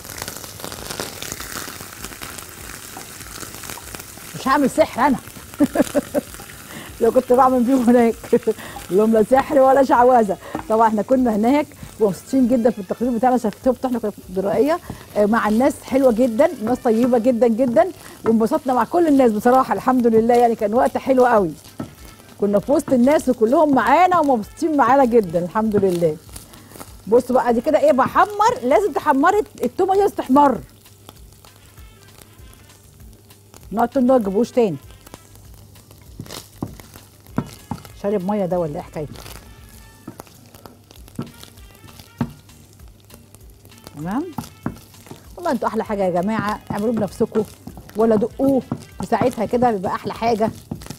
مش هعمل سحر انا لو كنت بعمل بيهم هناك لهم لا سحر ولا شعوذه طبعا احنا كنا هناك ومبسوطين جدا في التقرير بتاعنا شفت احنا كنا في الدرائيه آه، مع الناس حلوه جدا ناس طيبه جدا جدا وانبسطنا مع كل الناس بصراحه الحمد لله يعني كان وقت حلو قوي كنا في وسط الناس وكلهم معانا ومبسوطين معانا جدا الحمد لله بصوا بقى دي كده ايه بحمر لازم تحمري التومه دي لازم تحمر نقطة النار تجيبوش تاني شارب ميه ده ولا ايه حكايته تمام والله انتوا احلى حاجه يا جماعه اعملوه بنفسكم ولا دقوه وساعتها كده بيبقى احلى حاجه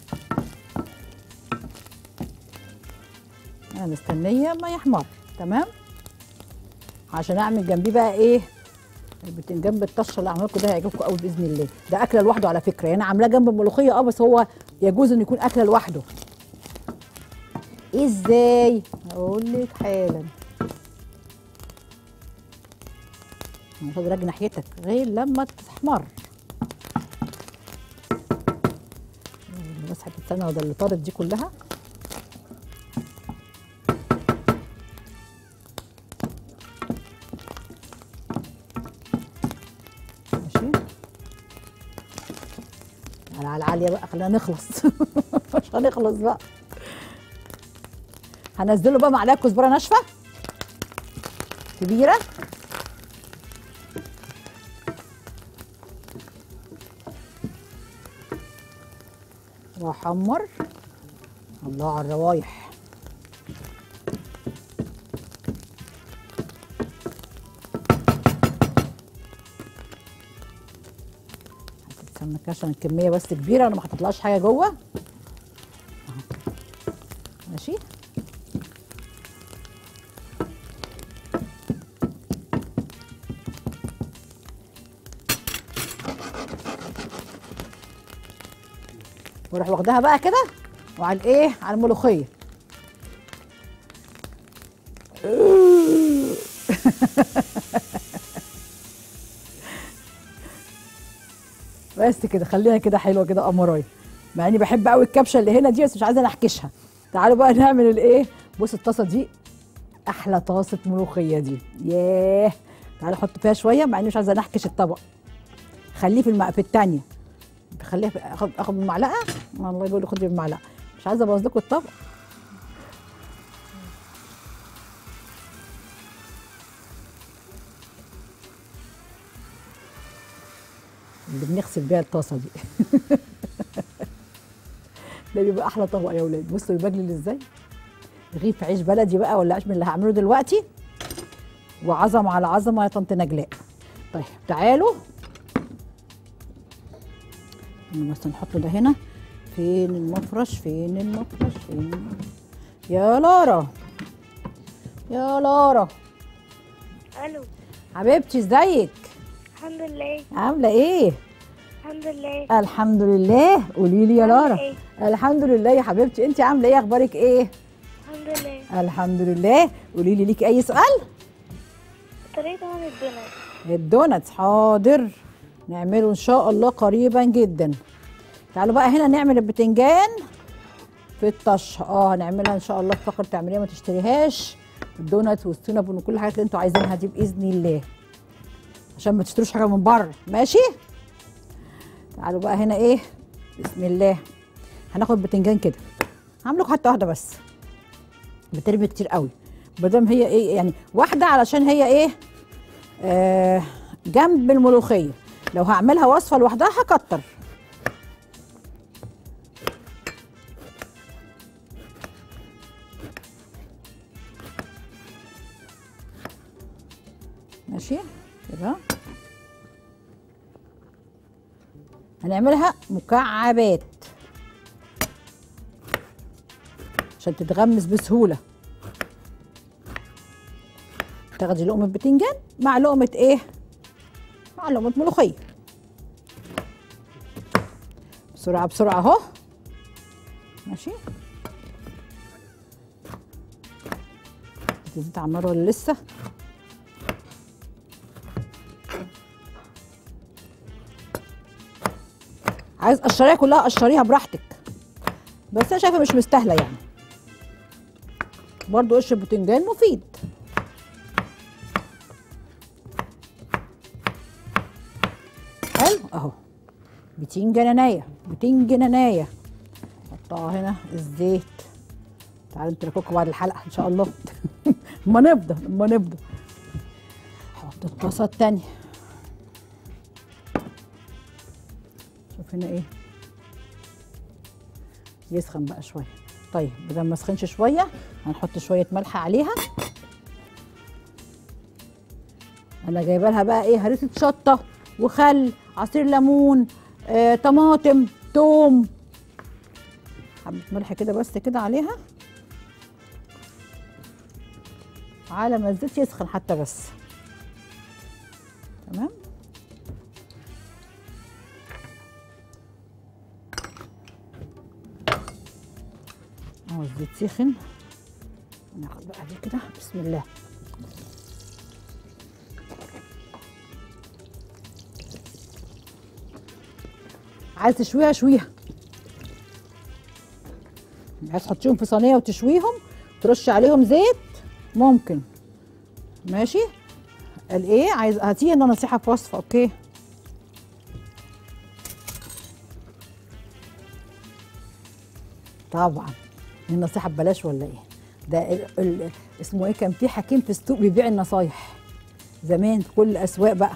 انا مستنيه ما يحمر تمام عشان اعمل جنبيه بقى ايه البتنجان بالطشه اللي عامله لكم ده هيعجبكم قوي باذن الله ده اكله لوحده على فكره يعني عاملاه جنب الملوخيه اه بس هو يجوز انه يكون اكله لوحده ازاي اقول لك حالا مش قادر اجي ناحيتك غير لما تحمر مسحه السمنه وده اللي طارت دي كلها ماشي على على العاليه بقى خلينا نخلص مش هنخلص بقى هنزله بقى معلقه كزبره ناشفه كبيره واحمر الله على الروايح استنى كده عشان الكميه بس كبيره انا ما حطيتلهاش حاجه جوه أهو. ماشي واروح واخداها بقى كده وعلى الايه على الملوخيه بس كده خلينا كده حلوه كده قمرايه مع اني بحب قوي الكبشه اللي هنا دي بس مش عايزه انحكشها تعالوا بقى نعمل الايه بص الطاسه دي احلى طاسه ملوخيه دي ياه تعالوا احط فيها شويه مع اني مش عايزه انحكش الطبق خليه في الماء في الثانيه خليها في- اخد اخد بالمعلقه الله يقول لي خدي بالمعلقه مش عايزه ابوظ لكم الطبق اللي بنغسل بيها الطاسه دي ده بيبقى احلى طبق يا ولاد بصوا يبجلل ازاي رغيف عيش بلدي بقى ولا عيش من اللي هعمله دلوقتي وعظمه على عظمه يا طنط نجلاء طيب تعالوا بس نحطه ده هنا فين المفرش فين المفرش فين يا لارا يا لارا الو حبيبتي ازيك الحمد لله عامله ايه الحمد لله الحمد لله قولي لي يا عاملة لارا إيه؟ الحمد لله يا حبيبتي انت عامله ايه اخبارك ايه الحمد لله الحمد لله قولي لي ليكي اي سؤال طريقة عن الدونات الدوناتس حاضر نعمله ان شاء الله قريبا جدا تعالوا بقى هنا نعمل البتنجان في الطشه اه هنعملها ان شاء الله في فقره تعمليها ما تشتريهاش الدونات والسينابون وكل الحاجات اللي انتوا عايزينها دي باذن الله عشان ما تشتروش حاجه من بره ماشي تعالوا بقى هنا ايه بسم الله هناخد بتنجان كده هعمل لكم حته واحده بس بترمي كتير قوي مادام هي ايه يعني واحده علشان هي ايه آه جنب الملوخيه لو هعملها وصفه لوحدها هكتر ماشي كده هنعملها مكعبات عشان تتغمس بسهوله تاخدي لقمه بتنجان مع لقمه ايه مع لقمه ملوخيه بسرعه بسرعه اهو ماشي الزيت على النار ولا لسه عايز قشريها كلها قشريها براحتك بس انا شايفه مش مستاهله يعني برضو قشر البتنجان مفيد حلو اهو بتنجانية بتنجانية حطها هنا الزيت تعالوا انتوا لكم بعد الحلقه ان شاء الله اما نفضى اما نفضى حط الطاسه التانية شوف هنا ايه يسخن بقى شويه طيب بدل ما سخنش شويه هنحط شويه ملح عليها انا جايبه لها بقى ايه هريسه شطه وخل عصير ليمون آه، طماطم توم حبه ملح كده بس كده عليها على ما الزيت يسخن حتى بس تمام اهو الزيت سخن ناخد بقى دي كده بسم الله عايز تشويها شويها عايز تحطيهم في صينيه وتشويهم ترش عليهم زيت ممكن ماشي قال ايه عايز هاتيه انا نصيحه في وصفه اوكي طبعا النصيحه ببلاش ولا ايه ده ال ال اسمه ايه كان في حكيم في السوق بيبيع النصايح زمان في كل الاسواق بقى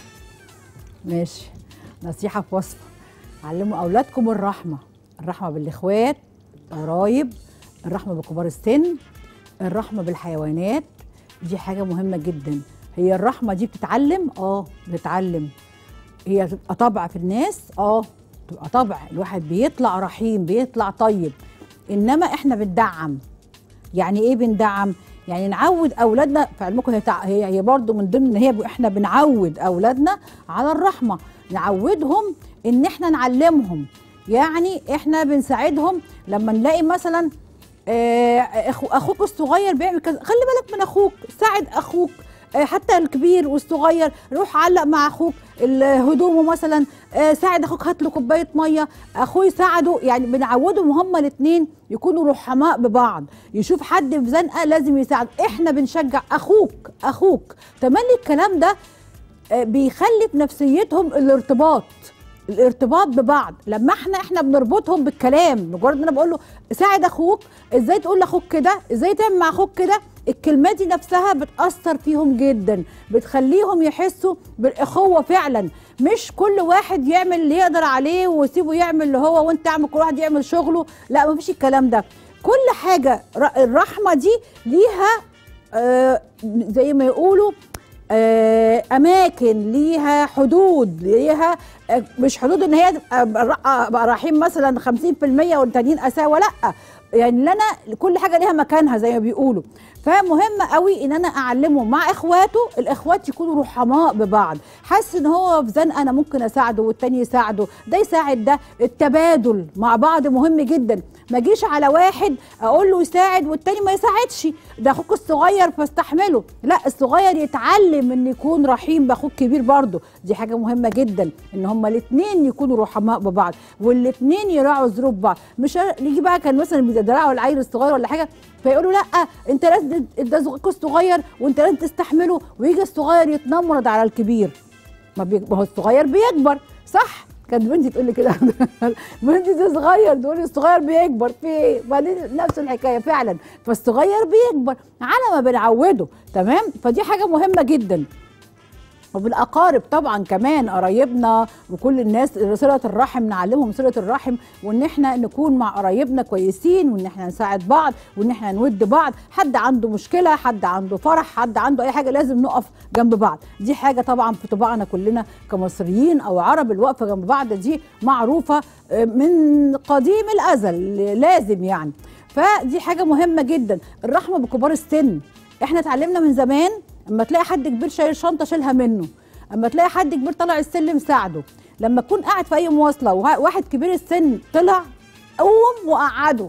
ماشي نصيحه في وصفه علموا اولادكم الرحمه الرحمه بالاخوات قرايب الرحمه بكبار السن الرحمه بالحيوانات دي حاجه مهمه جدا هي الرحمه دي بتتعلم اه بتتعلم هي تبقى طبع في الناس اه تبقى طبع الواحد بيطلع رحيم بيطلع طيب انما احنا بندعم يعني ايه بندعم يعني نعود اولادنا في علمكم هي تع- هي هي برضه من ضمن ان هي ب- احنا بنعود اولادنا على الرحمه نعودهم ان احنا نعلمهم يعني احنا بنساعدهم لما نلاقي مثلا آه، أخو- اخوك الصغير بيعمل كذا خلي بالك من اخوك ساعد اخوك آه، حتى الكبير والصغير روح علق مع اخوك ال- هدومه مثلا آه، ساعد اخوك هات له كوبايه ميه اخوه يساعده يعني بنعودهم هما الاثنين يكونوا رحماء ببعض يشوف حد في زنقه لازم يساعد احنا بنشجع اخوك اخوك تملي الكلام ده آه، بيخلي في نفسيتهم الارتباط الارتباط ببعض لما احنا احنا بنربطهم بالكلام مجرد ان انا بقول له ساعد اخوك ازاي تقول لاخوك كده ازاي تعمل مع اخوك كده الكلمات دي نفسها بتاثر فيهم جدا بتخليهم يحسوا بالاخوه فعلا مش كل واحد يعمل اللي يقدر عليه وسيبه يعمل اللي هو وانت اعمل كل واحد يعمل شغله لا مفيش الكلام ده كل حاجه ر- الرحمه دي ليها آه زي ما يقولوا آه، اماكن ليها حدود ليها آه، مش حدود ان هي تبقى بر- أبقى رحيم مثلا 50% والتانيين اساوه لا يعني اللي انا كل حاجه ليها مكانها زي ما بيقولوا فمهم قوي ان انا اعلمه مع اخواته الاخوات يكونوا رحماء ببعض حاسس ان هو في زنقه انا ممكن اساعده والتاني يساعده ده يساعد ده التبادل مع بعض مهم جدا ما اجيش على واحد اقول له يساعد والتاني ما يساعدش ده اخوك الصغير فاستحمله لا الصغير يتعلم ان يكون رحيم باخوك كبير برضه دي حاجه مهمه جدا ان هما الاثنين يكونوا رحماء ببعض والاثنين يراعوا ظروف بعض مش يجي بقى كان مثلا بيدلعوا العيل الصغير ولا حاجه فيقولوا لا انت لازم ده اخوك الصغير وانت لازم تستحمله ويجي الصغير يتنمرض على الكبير ما, بي... ما هو الصغير بيكبر صح كانت بنتي تقول لي كده بنتي دي صغير تقول لي الصغير بيكبر في ايه بعدين نفس الحكايه فعلا فالصغير بيكبر على ما بنعوده تمام فدي حاجه مهمه جدا وبالاقارب طبعا كمان قرايبنا وكل الناس صله الرحم نعلمهم صله الرحم وان احنا نكون مع قرايبنا كويسين وان احنا نساعد بعض وان احنا نود بعض حد عنده مشكله حد عنده فرح حد عنده اي حاجه لازم نقف جنب بعض دي حاجه طبعا في طباعنا كلنا كمصريين او عرب الوقفه جنب بعض دي معروفه آه، من قديم الازل لازم يعني فدي حاجه مهمه جدا الرحمه بكبار السن احنا اتعلمنا من زمان اما تلاقي حد كبير شايل شنطه شيلها منه اما تلاقي حد كبير طلع السلم ساعده لما تكون قاعد في اي مواصله وواحد كبير السن طلع قوم وقعده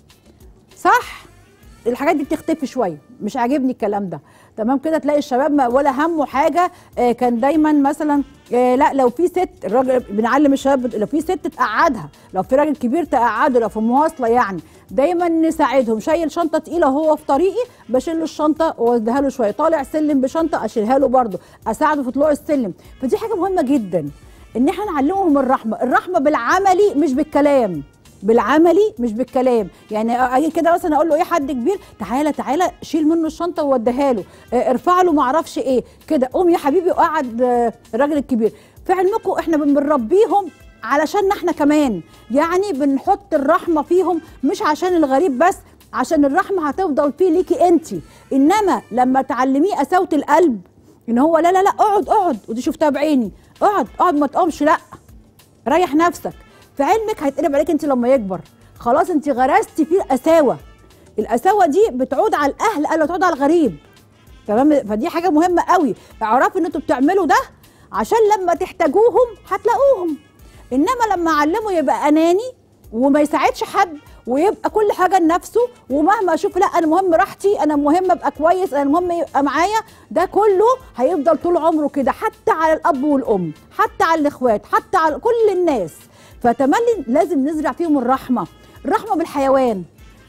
صح الحاجات دي بتختفي شويه مش عاجبني الكلام ده تمام كده تلاقي الشباب ما ولا همه حاجه آه كان دايما مثلا آه لا لو في ست الراجل بنعلم الشباب لو في ست تقعدها لو في راجل كبير تقعده لو في مواصله يعني دايما نساعدهم شايل شنطه تقيله وهو في طريقي بشيل له الشنطه واديها له شويه طالع سلم بشنطه اشيلها له برده اساعده في طلوع السلم فدي حاجه مهمه جدا ان احنا نعلمهم الرحمه الرحمه بالعملي مش بالكلام بالعملي مش بالكلام يعني اجي كده مثلا اقول له ايه حد كبير تعالى تعالى شيل منه الشنطه ووديها له آه، ارفع له ما اعرفش ايه كده قوم يا حبيبي وقعد آه، الراجل الكبير في علمكم احنا بنربيهم علشان احنا كمان يعني بنحط الرحمه فيهم مش عشان الغريب بس عشان الرحمه هتفضل فيه ليكي انت انما لما تعلميه قساوه القلب ان هو لا لا لا اقعد اقعد ودي شفتها بعيني اقعد اقعد ما تقومش لا ريح نفسك في علمك هيتقلب عليك انت لما يكبر خلاص انت غرستي فيه القساوه القساوه دي بتعود على الاهل قبل ما تعود على الغريب تمام فدي حاجه مهمه قوي اعرفوا ان انتوا بتعملوا ده عشان لما تحتاجوهم هتلاقوهم انما لما اعلمه يبقى اناني وما يساعدش حد ويبقى كل حاجه لنفسه ومهما اشوف لا انا مهم راحتي انا مهم ابقى كويس انا مهم يبقى معايا ده كله هيفضل طول عمره كده حتى على الاب والام حتى على الاخوات حتى على كل الناس فتملي لازم نزرع فيهم الرحمه الرحمه بالحيوان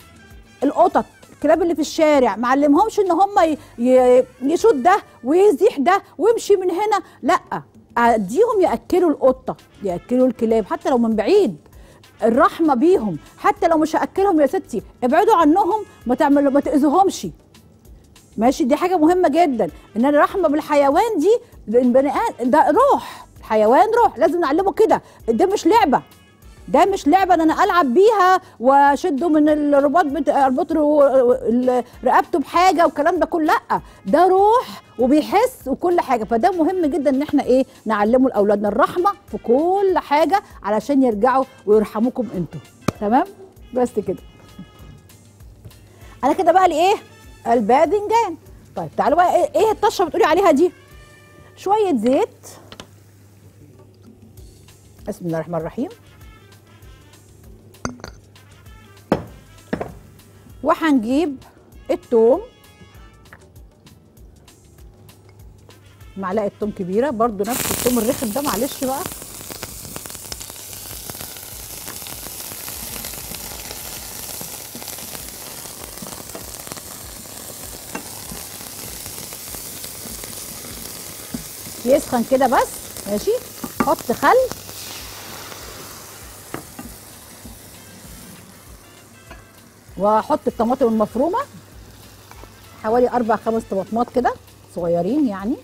القطط الكلاب اللي في الشارع ما علمهمش ان هم ي- ي- يشوط ده ويزيح ده ويمشي من هنا لا اديهم ياكلوا القطه ياكلوا الكلاب حتى لو من بعيد الرحمه بيهم حتى لو مش هاكلهم يا ستي ابعدوا عنهم ما تعملوا ما تاذوهمش ماشي دي حاجه مهمه جدا ان الرحمه بالحيوان دي البني آدم ده روح الحيوان روح لازم نعلمه كده ده مش لعبه ده مش لعبه ان انا العب بيها واشده من الرباط بت... اربط له ال- رقبته بحاجه والكلام ده كله لا ده روح وبيحس وكل حاجه فده مهم جدا ان احنا ايه نعلمه لاولادنا الرحمه في كل حاجه علشان يرجعوا ويرحموكم انتوا تمام بس كده انا كده بقى لي ايه الباذنجان طيب تعالوا بقى ايه إيه الطشه بتقولي عليها دي شويه زيت بسم الله الرحمن الرحيم وهنجيب التوم معلقه توم كبيره برضو نفس التوم الرخم ده معلش بقى يسخن كده بس ماشي حط خل واحط الطماطم المفرومه حوالي اربع خمس طماطمات كده صغيرين يعني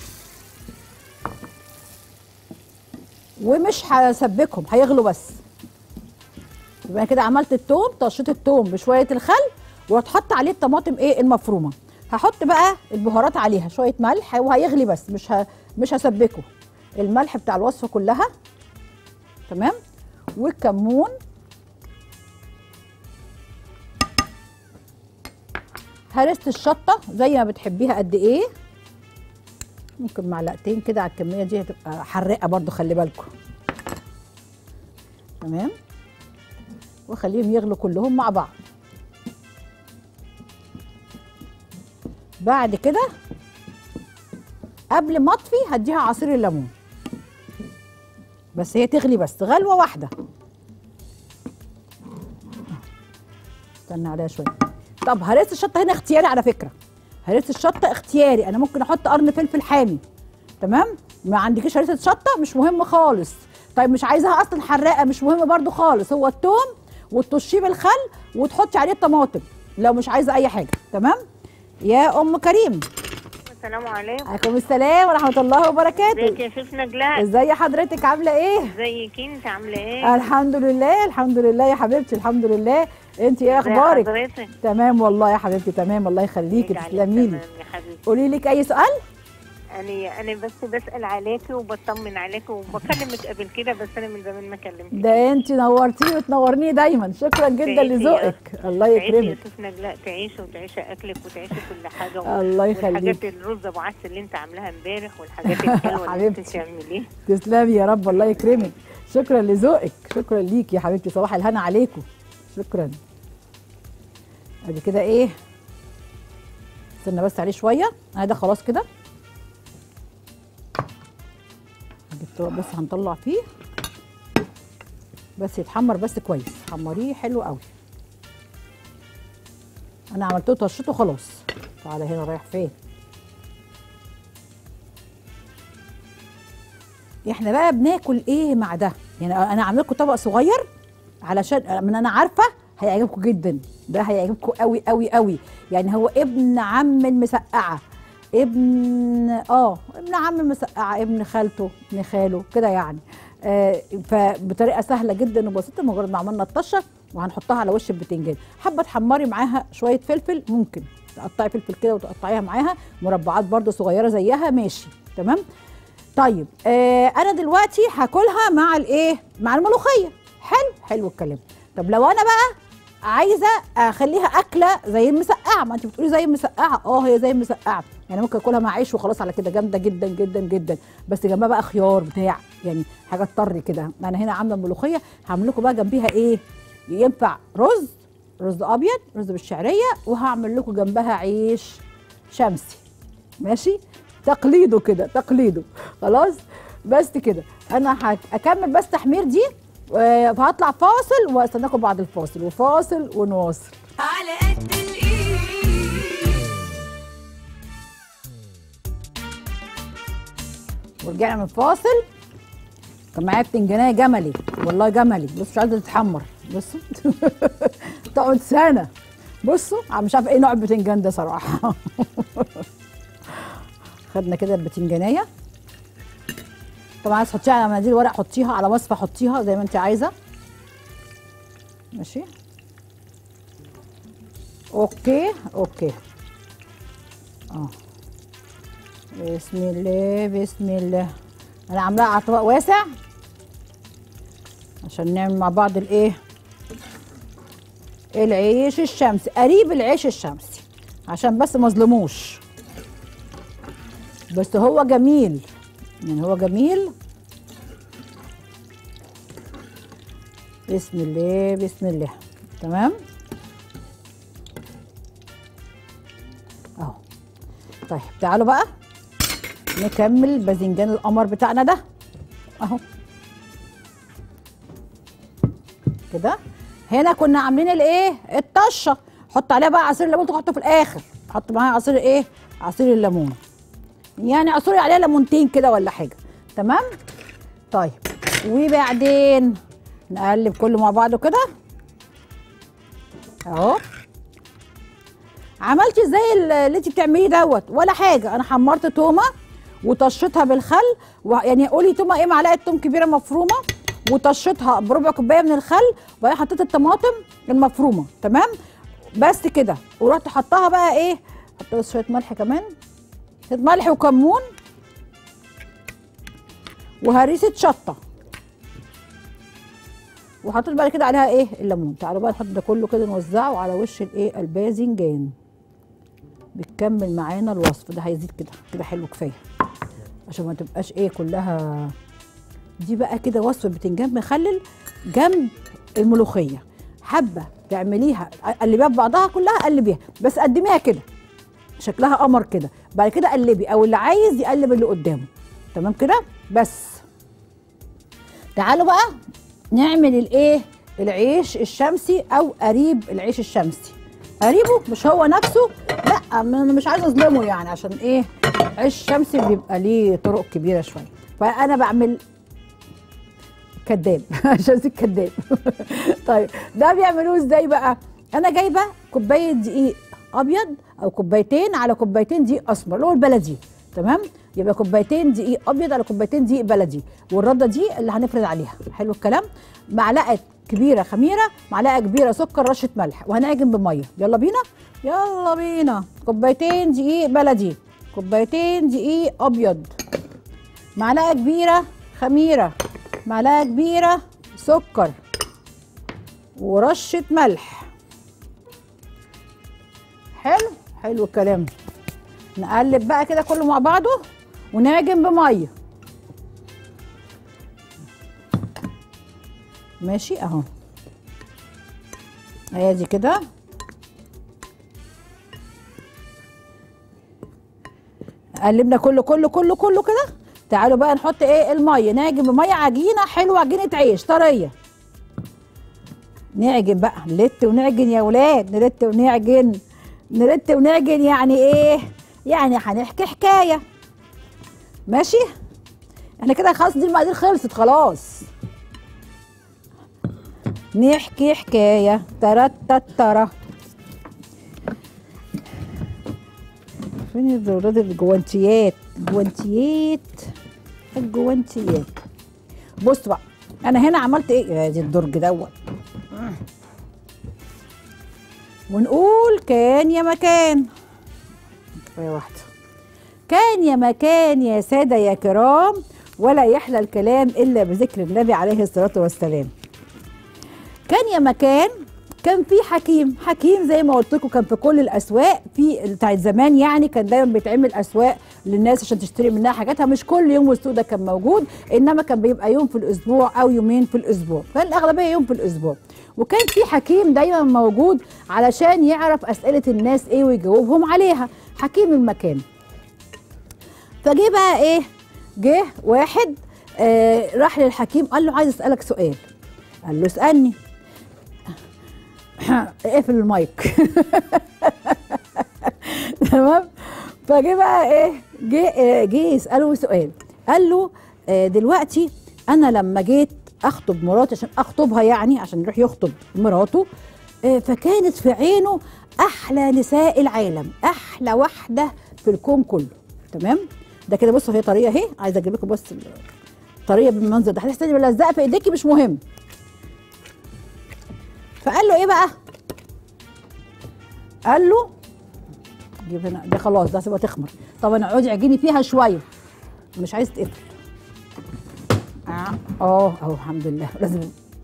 ومش هسبكهم هيغلوا بس يبقى أنا كده عملت التوم طشيت التوم بشويه الخل وهتحط عليه الطماطم ايه المفرومه هحط بقى البهارات عليها شويه ملح وهيغلي بس مش ه... مش هسبكه الملح بتاع الوصفه كلها تمام والكمون هرسة الشطة زي ما بتحبيها قد ايه ممكن معلقتين كده على الكمية دي هتبقى حرقة برضو خلي بالكم تمام واخليهم يغلوا كلهم مع بعض بعد كده قبل ما اطفي هديها عصير الليمون بس هي تغلي بس غلوة واحدة استنى عليها شوية طب هرس الشطه هنا اختياري على فكره هرس الشطه اختياري انا ممكن احط قرن فلفل حامي تمام ما عندكيش هرسه شطه مش مهم خالص طيب مش عايزاها اصلا حراقه مش مهم برضو خالص هو التوم وتطشيه بالخل وتحطي عليه الطماطم لو مش عايزه اي حاجه تمام يا ام كريم السلام عليكم عليكم السلام ورحمه الله ازيك وبركاته يا شيخ نجلاء ازي حضرتك عامله ايه ازيك انت عامله ايه الحمد لله الحمد لله يا حبيبتي الحمد لله انت ايه ازي اخبارك حضرتك تمام والله يا حبيبتي تمام الله يخليكي يجعلك تسلمي لي تمام يا حبيبتي قولي لك اي سؤال انا انا بس بسال عليكي وبطمن عليكي وبكلمك قبل كده بس انا من زمان ما كلمتك ده انت نورتيني وتنورني دايما شكرا جدا تعيشي يا لذوقك الله تعيشي يا يكرمك شيخ نجلاء تعيشي وتعيشي اكلك وتعيشي كل حاجه الله والحاجات يخليك الرز ابو عدس اللي انت عاملاها امبارح والحاجات الحلوه اللي انت حبيبتي. بتعمليها تسلمي يا رب الله يكرمك شكرا لذوقك شكرا ليك يا حبيبتي صباح الهنا عليكم شكرا ادي كده ايه استنى بس عليه شويه انا ده خلاص كده ادي الطبق بس هنطلع فيه بس يتحمر بس كويس حمريه حلو قوي انا عملته طشته خلاص تعالى هنا رايح فين احنا بقى بناكل ايه مع ده يعني انا عامله لكم طبق صغير علشان من انا عارفه هيعجبكم جدا ده هيعجبكم قوي قوي قوي يعني هو ابن عم المسقعه ابن اه ابن عم المسقعه ابن خالته ابن خاله كده يعني آه فبطريقه سهله جدا وبسيطه مجرد ما عملنا الطشه وهنحطها على وش البتنجان حابه تحمري معاها شويه فلفل ممكن تقطعي فلفل كده وتقطعيها معاها مربعات برده صغيره زيها ماشي تمام طيب آه انا دلوقتي هاكلها مع الايه مع الملوخيه حلو حلو الكلام طب لو انا بقى عايزه اخليها اكله زي المسقعه ما انت بتقولي زي المسقعه اه هي زي المسقعه يعني ممكن اكلها مع عيش وخلاص على كده جامده جدا جدا جدا بس جنبها بقى خيار بتاع يعني حاجه طري كده انا هنا عامله الملوخيه هعمل لكم بقى جنبيها ايه ينفع رز رز ابيض رز بالشعريه وهعمل لكم جنبها عيش شمسي ماشي تقليده كده تقليده خلاص بس كده انا هكمل بس تحمير دي آه، فهطلع فاصل واستناكم بعد الفاصل وفاصل ونواصل على قد الايد ورجعنا من الفاصل كان معايا بتنجانيه جملي والله جملي بصوا مش عايزه تتحمر بصوا تقعد سنه بصوا أنا مش عارفه ايه نوع البتنجان ده صراحه خدنا كده البتنجانيه طبعا عايز تحطيها على مناديل ورق حطيها على مصفى حطيها زي ما انت عايزه ماشي اوكي اوكي اه بسم الله بسم الله انا عاملاها على طبق واسع عشان نعمل مع بعض الايه العيش الشمسي قريب العيش الشمسي عشان بس ما اظلموش بس هو جميل يعني هو جميل بسم الله بسم الله تمام اهو طيب تعالوا بقى نكمل باذنجان القمر بتاعنا ده اهو كده هنا كنا عاملين الايه الطشه حط عليها بقى عصير الليمون تحطه في الاخر حط معاها عصير ايه عصير الليمون يعني عصير عليها ليمونتين كده ولا حاجه تمام طيب وبعدين نقلب كله مع بعضه كده اهو عملت زي اللي انت بتعمليه دوت ولا حاجه انا حمرت تومه وطشيتها بالخل و... يعني قولي تومه ايه معلقه توم كبيره مفرومه وطشيتها بربع كوبايه من الخل وبعدين حطيت الطماطم المفرومه تمام بس كده ورحت حطاها بقى ايه حطيت بس شويه ملح كمان شويه ملح وكمون وهريسه شطه وحطيت بعد كده عليها ايه الليمون تعالوا بقى نحط ده كله كده نوزعه على وش الايه الباذنجان بتكمل معانا الوصف ده هيزيد كده كده حلو كفايه عشان ما تبقاش ايه كلها دي بقى كده وصفه بتنجان مخلل جنب الملوخيه حبه تعمليها قلبيها ببعضها كلها قلبيها بس قدميها كده شكلها قمر كده بعد كده قلبي او اللي عايز يقلب اللي قدامه تمام كده بس تعالوا بقى نعمل الايه العيش الشمسي او قريب العيش الشمسي قريبه مش هو نفسه لا انا مش عايزه اظلمه يعني عشان ايه عيش شمسي بيبقى ليه طرق كبيره شويه فانا بعمل كذاب عشان زيت كذاب طيب ده بيعملوه ازاي بقى انا جايبه كوبايه دقيق ابيض او كوبايتين على كوبايتين دقيق اسمر اللي هو البلدي تمام يبقى كوبايتين دقيق ابيض على كوبايتين دقيق بلدي والرده دي اللي هنفرد عليها حلو الكلام معلقه كبيره خميره معلقه كبيره سكر رشه ملح وهنعجن بميه يلا بينا يلا بينا كوبايتين دقيق بلدي كوبايتين دقيق ابيض معلقه كبيره خميره معلقه كبيره سكر ورشه ملح حلو حلو الكلام نقلب بقى كده كله مع بعضه ونعجن بميه ماشي اهو ادي كده قلبنا كله كله كله كله كده تعالوا بقى نحط ايه الميه نعجن بميه عجينه حلوه عجينه عيش طريه نعجن بقى نلت ونعجن يا ولاد نلت ونعجن نلت ونعجن يعني ايه يعني هنحكي حكايه ماشي احنا كده خلاص دي المقادير خلصت خلاص نحكي حكايه ترى فين الدورات الجوانتيات جوانتيات الجوانتيات بص بقى انا هنا عملت ايه يا دي الدرج دوت ونقول كان يا مكان كفايه واحده كان يا مكان يا ساده يا كرام ولا يحلى الكلام الا بذكر النبي عليه الصلاه والسلام كان يا مكان كان في حكيم حكيم زي ما قلت لكم كان في كل الاسواق في بتاعت زمان يعني كان دايما بيتعمل اسواق للناس عشان تشتري منها حاجاتها مش كل يوم السوق ده كان موجود انما كان بيبقى يوم في الاسبوع او يومين في الاسبوع فالاغلبيه يوم في الاسبوع وكان في حكيم دايما موجود علشان يعرف اسئله الناس ايه ويجاوبهم عليها حكيم المكان فجه بقى ايه جه واحد آه راح للحكيم قال له عايز اسالك سؤال قال له اسالني اقفل المايك تمام فجه بقى ايه جه آه، جه يساله سؤال قال له آه، دلوقتي انا لما جيت اخطب مراتي عشان اخطبها يعني عشان يروح يخطب مراته آه، فكانت في عينه احلى نساء العالم احلى واحده في الكون كله تمام ده كده بصوا هي طريقه اهي عايزه اجيب لكم بص طريقه بالمنظر ده هتحس اني ملزقه في ايديكي مش مهم فقال له ايه بقى قال له جيب هنا ده خلاص ده هتبقى تخمر طب اقعدي اعجني فيها شويه مش عايز تقفل اه اه اهو الحمد لله لازم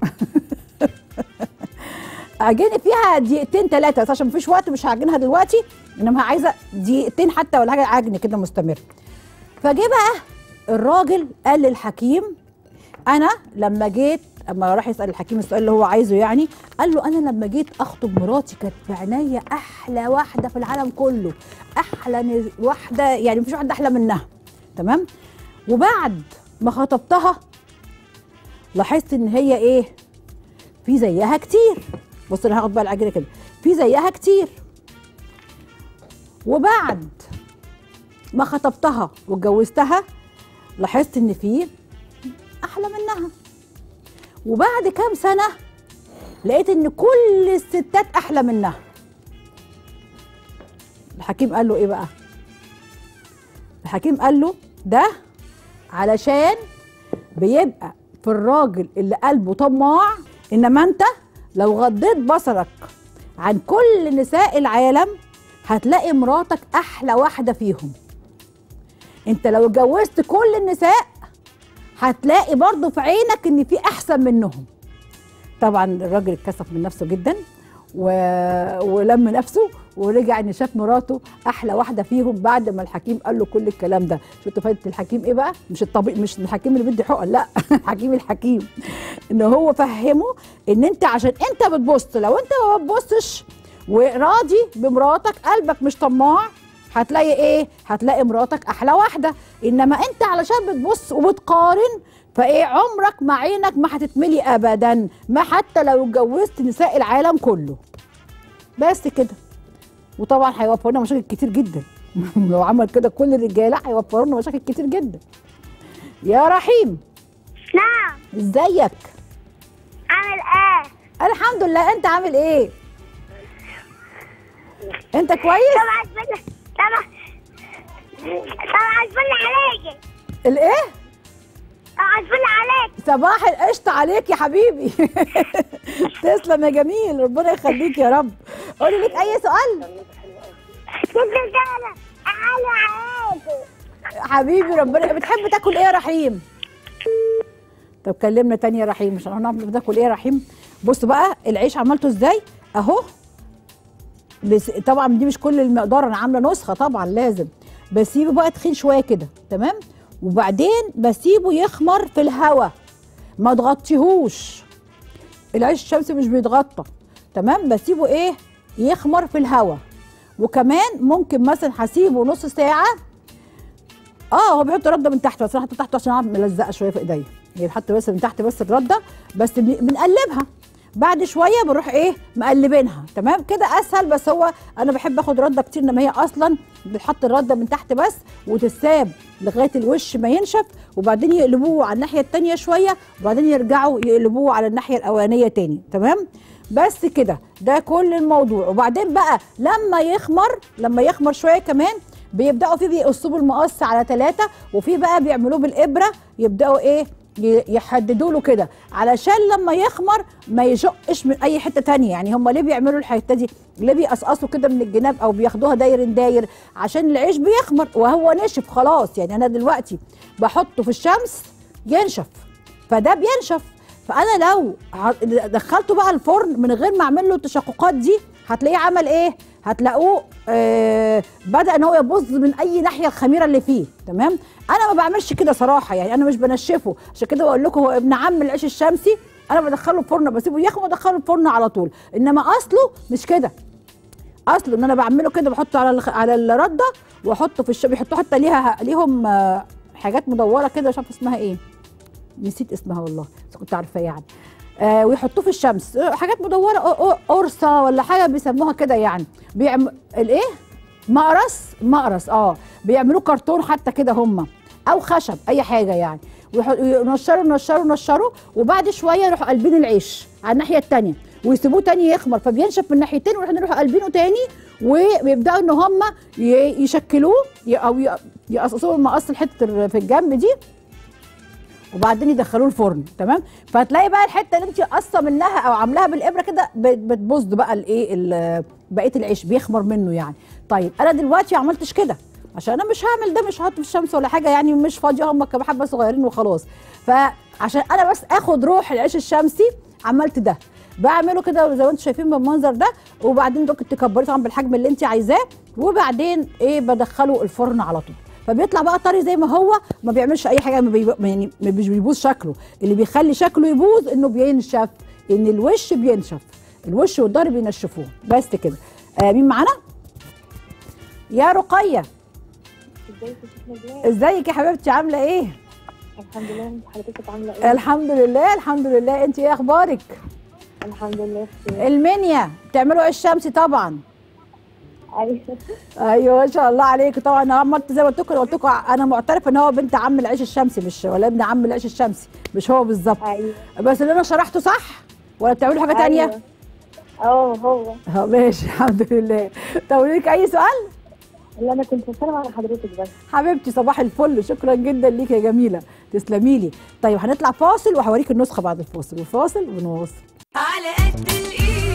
اعجني فيها دقيقتين ثلاثه بس عشان مفيش وقت مش هعجنها دلوقتي انما عايزه دقيقتين حتى ولا حاجه عجن كده مستمر فجه بقى الراجل قال للحكيم انا لما جيت اما راح يسال الحكيم السؤال اللي هو عايزه يعني قال له انا لما جيت اخطب مراتي كانت في عينيا احلى واحده في العالم كله احلى نز- واحده يعني مفيش واحده احلى منها تمام وبعد ما خطبتها لاحظت ان هي ايه في زيها كتير بص انا هاخد بقى العجينه كده في زيها كتير وبعد ما خطبتها واتجوزتها لاحظت ان في احلى منها وبعد كام سنه لقيت ان كل الستات احلى منها الحكيم قال له ايه بقى الحكيم قال له ده علشان بيبقى في الراجل اللي قلبه طماع انما انت لو غضيت بصرك عن كل نساء العالم هتلاقي مراتك احلى واحده فيهم انت لو اتجوزت كل النساء هتلاقي برضو في عينك ان في احسن منهم طبعا الراجل اتكسف من نفسه جدا و... ولم نفسه ورجع ان شاف مراته احلى واحده فيهم بعد ما الحكيم قال له كل الكلام ده شفتوا فايده الحكيم ايه بقى مش الطبيب مش الحكيم اللي بيدي حقن لا الحكيم الحكيم ان هو فهمه ان انت عشان انت بتبص لو انت ما بتبصش وراضي بمراتك قلبك مش طماع هتلاقي ايه هتلاقي مراتك احلى واحده انما انت علشان بتبص وبتقارن فايه عمرك ما عينك ما هتتملي ابدا ما حتى لو اتجوزت نساء العالم كله بس كده وطبعا هيوفر لنا مشاكل كتير جدا لو عمل كده كل الرجاله هيوفروا لنا مشاكل كتير جدا يا رحيم نعم ازيك عامل ايه الحمد لله انت عامل ايه انت كويس طبعا الفل طبعا طبعا الفل عليك الايه طبعا الفل عليك صباح القشطة عليك يا حبيبي تسلم يا جميل ربنا يخليك يا رب قولي لك اي سؤال كنت سهلة على عليك حبيبي ربنا بتحب تاكل ايه يا رحيم طب كلمنا تاني يا رحيم عشان هنعرف بتاكل ايه يا رحيم بص بقى العيش عملته ازاي اهو بس طبعا دي مش كل المقدار انا عامله نسخه طبعا لازم بسيبه بقى تخين شويه كده تمام وبعدين بسيبه يخمر في الهواء ما تغطيهوش العيش الشمسي مش بيتغطى تمام بسيبه ايه يخمر في الهواء وكمان ممكن مثلا هسيبه نص ساعه اه هو بيحط رده من تحت بس انا حاطه تحت عشان اعرف ملزقه شويه في ايديا هي بتحط بس من تحت بس الرده بس بن- بنقلبها بعد شويه بنروح ايه مقلبينها تمام كده اسهل بس هو انا بحب اخد رده كتير انما هي اصلا بتحط الرده من تحت بس وتتساب لغايه الوش ما ينشف وبعدين يقلبوه على الناحيه التانيه شويه وبعدين يرجعوا يقلبوه على الناحيه الاولانيه تاني تمام بس كده ده كل الموضوع وبعدين بقى لما يخمر لما يخمر شويه كمان بيبداوا فيه بيقصوا بالمقص على ثلاثة وفي بقى بيعملوه بالابره يبداوا ايه ي- يحددوا له كده علشان لما يخمر ما يشقش من اي حته تانية يعني هم ليه بيعملوا الحته دي ليه بيقصقصوا كده من الجناب او بياخدوها داير داير عشان العيش بيخمر وهو نشف خلاص يعني انا دلوقتي بحطه في الشمس ينشف فده بينشف فانا لو ع- دخلته بقى الفرن من غير ما اعمل له التشققات دي هتلاقيه عمل ايه هتلاقوه آه بدا ان هو يبظ من اي ناحيه الخميره اللي فيه تمام انا ما بعملش كده صراحه يعني انا مش بنشفه عشان كده بقول لكم هو ابن عم العيش الشمسي انا بدخله الفرن بسيبه يخمر وادخله الفرن على طول انما اصله مش كده اصله ان انا بعمله كده بحطه على الخ- على الرده واحطه في الش بيحطوا حتى ليها ليهم آه، حاجات مدوره كده مش عارفه اسمها ايه نسيت اسمها والله بس كنت عارفه يعني آه ويحطوه في الشمس آه، حاجات مدوره أو- أو- قرصه ولا حاجه بيسموها كده يعني بيعم الايه مقرص مقرص اه بيعملوه كرتون حتى كده هم او خشب اي حاجه يعني ويح- وينشروا ينشروا ينشروا وبعد شويه يروحوا قلبين العيش على الناحيه الثانيه ويسيبوه تاني يخمر فبينشف من ناحيتين ويروحوا يروحوا قلبينه تاني وبيبداوا ان هم ي- يشكلوه ي- او ي- يقصقصوه المقص الحته اللي في الجنب دي وبعدين يدخلوه الفرن تمام فهتلاقي بقى الحته اللي انت قصه منها او عاملاها بالابره كده بت- بتبوظ بقى الايه ال- بقيه العيش بيخمر منه يعني طيب انا دلوقتي ما عملتش كده عشان انا مش هعمل ده مش هحطه في الشمس ولا حاجه يعني مش فاضيه هم كام حبه صغيرين وخلاص فعشان انا بس اخد روح العيش الشمسي عملت ده بعمله كده زي ما انتم شايفين بالمنظر ده وبعدين ممكن تكبريه طبعا بالحجم اللي انت عايزاه وبعدين ايه بدخله الفرن على طول فبيطلع بقى طري زي ما هو ما بيعملش اي حاجه ما بيب... يعني ما مش بيبوظ شكله اللي بيخلي شكله يبوظ انه بينشف ان الوش بينشف الوش والظهر بينشفوه بس كده آه مين معانا يا رقيه ازيك يا ست نجلاء ازيك يا حبيبتي عامله ايه الحمد لله انت حضرتك عامله ايه الحمد لله الحمد لله انت ايه اخبارك الحمد لله بخير المنيا بتعملوا عيش شمسي طبعا ايوه ايوه ما شاء الله عليك طبعا انا عملت زي ما قلت لكم قلت لكم انا معترفه ان هو بنت عم العيش الشمسي مش ولا ابن عم العيش الشمسي مش هو بالظبط ايوه بس اللي انا شرحته صح ولا بتعملوا حاجه تانية أيوة. اه هو اه ماشي الحمد لله طب ليك اي سؤال اللي انا كنت بسلم على حضرتك بس حبيبتي صباح الفل شكرا جدا ليك يا جميله تسلمي لي طيب هنطلع فاصل وهوريك النسخه بعد الفاصل وفاصل ونواصل على قد الايد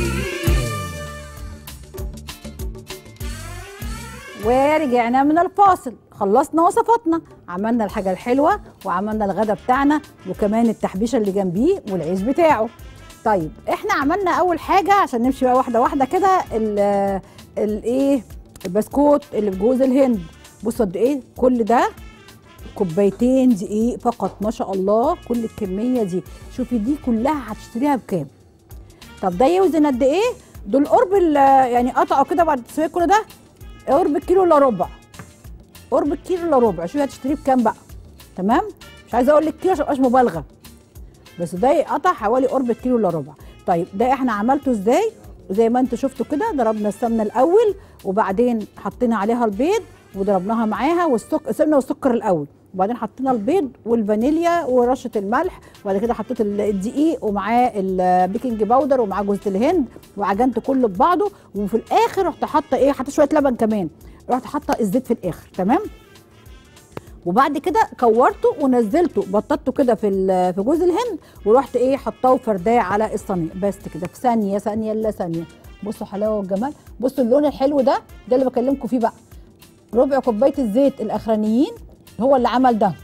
ورجعنا من الفاصل خلصنا وصفاتنا عملنا الحاجة الحلوة وعملنا الغدا بتاعنا وكمان التحبيشة اللي جنبيه والعيش بتاعه طيب احنا عملنا اول حاجة عشان نمشي بقى واحدة واحدة كده ال- الايه البسكوت اللي بجوز الهند بصوا قد ايه كل ده كوبايتين دقيق فقط ما شاء الله كل الكمية دي شوفي دي كلها هتشتريها بكام طب ده يوزن قد ايه دول قرب ال- يعني قطعوا كده بعد تسويه كل ده قرب الكيلو الا ربع قرب الكيلو الا ربع شوفي هتشتريه بكام بقى تمام مش عايزه اقول لك كيلو عشان مبقاش مبالغه بس ده يقطع حوالي قرب الكيلو الا ربع طيب ده احنا عملته ازاي زي ما انتوا شفتوا كده ضربنا السمنه الاول وبعدين حطينا عليها البيض وضربناها معاها والسكر السمنه والسكر الاول وبعدين حطينا البيض والفانيليا ورشه الملح وبعد كده حطيت ال- الدقيق ومعاه البيكنج باودر ومعاه جوز الهند وعجنت كله ببعضه وفي الاخر رحت حاطه ايه حطيت شويه لبن كمان رحت حاطه الزيت في الاخر تمام وبعد كده كورته ونزلته بططته كده في ال- في جوز الهند ورحت ايه حطاه وفرداه على الصينيه بس كده في ثانيه ثانيه الا ثانيه بصوا حلاوه والجمال بصوا اللون الحلو ده ده اللي بكلمكم فيه بقى ربع كوبايه الزيت الاخرانيين هو اللي عمل ده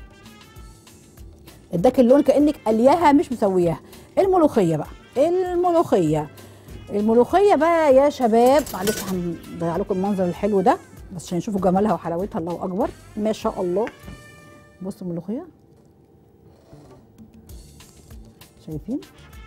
اداك اللون كانك قلياها مش مسوياها الملوخيه بقى الملوخيه الملوخيه بقى يا شباب معلش هنضيع لكم المنظر الحلو ده بس عشان يشوفوا جمالها وحلاوتها الله اكبر ما شاء الله بصوا الملوخيه شايفين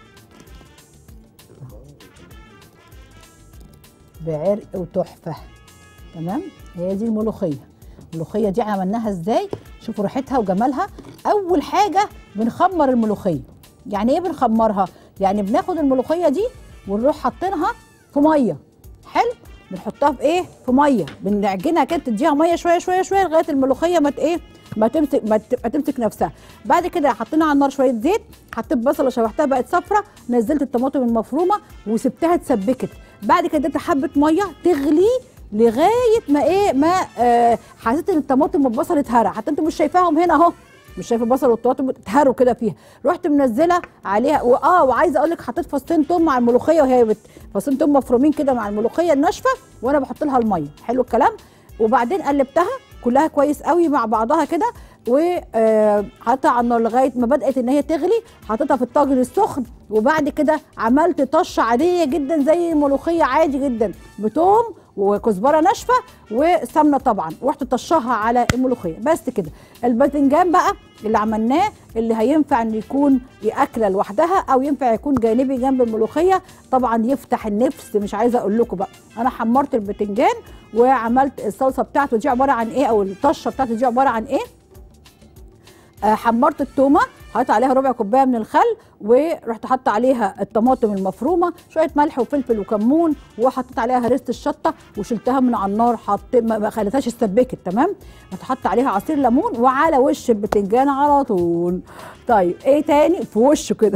بعرق وتحفه تمام هي دي الملوخيه الملوخيه دي عملناها ازاي شوفوا ريحتها وجمالها اول حاجه بنخمر الملوخيه يعني ايه بنخمرها يعني بناخد الملوخيه دي ونروح حاطينها في ميه حلو بنحطها في ايه في ميه بنعجنها كده تديها ميه شويه شويه شويه لغايه الملوخيه ما ت- ايه ما تمسك ما تبقى تمسك نفسها بعد كده حطينا على النار شويه زيت حطيت بصله شوحتها بقت صفرة نزلت الطماطم المفرومه وسبتها اتسبكت بعد كده اديتها حبه ميه تغلي لغايه ما ايه ما آه حسيت ان الطماطم والبصل اتهرى حتى انتوا مش شايفاهم هنا اهو مش شايفه البصل والطماطم اتهروا كده فيها رحت منزله عليها واه وعايزه اقول لك حطيت فصين توم مع الملوخيه وهي بت... فصين توم مفرومين كده مع الملوخيه الناشفه وانا بحط لها الميه حلو الكلام وبعدين قلبتها كلها كويس قوي مع بعضها كده وحطها على النار لغايه ما بدات ان هي تغلي حطيتها في الطاجن السخن وبعد كده عملت طشه عاديه جدا زي الملوخيه عادي جدا بتوم وكزبره ناشفه وسمنه طبعا ورحت طشها على الملوخيه بس كده الباذنجان بقى اللي عملناه اللي هينفع ان يكون اكله لوحدها او ينفع يكون جانبي جنب الملوخيه طبعا يفتح النفس مش عايزه اقول لكم بقى انا حمرت الباذنجان وعملت الصلصه بتاعته دي عباره عن ايه او الطشه بتاعته دي عباره عن ايه آه، حمرت التومه حطيت عليها ربع كوبايه من الخل ورحت حاطه عليها الطماطم المفرومه شويه ملح وفلفل وكمون وحطيت عليها هرسه الشطه وشلتها من على النار حطيت ما ما خليتهاش اتسبكت تمام رحت حاطه عليها عصير ليمون وعلى وش البتنجان على طول طيب ايه تاني في وشه كده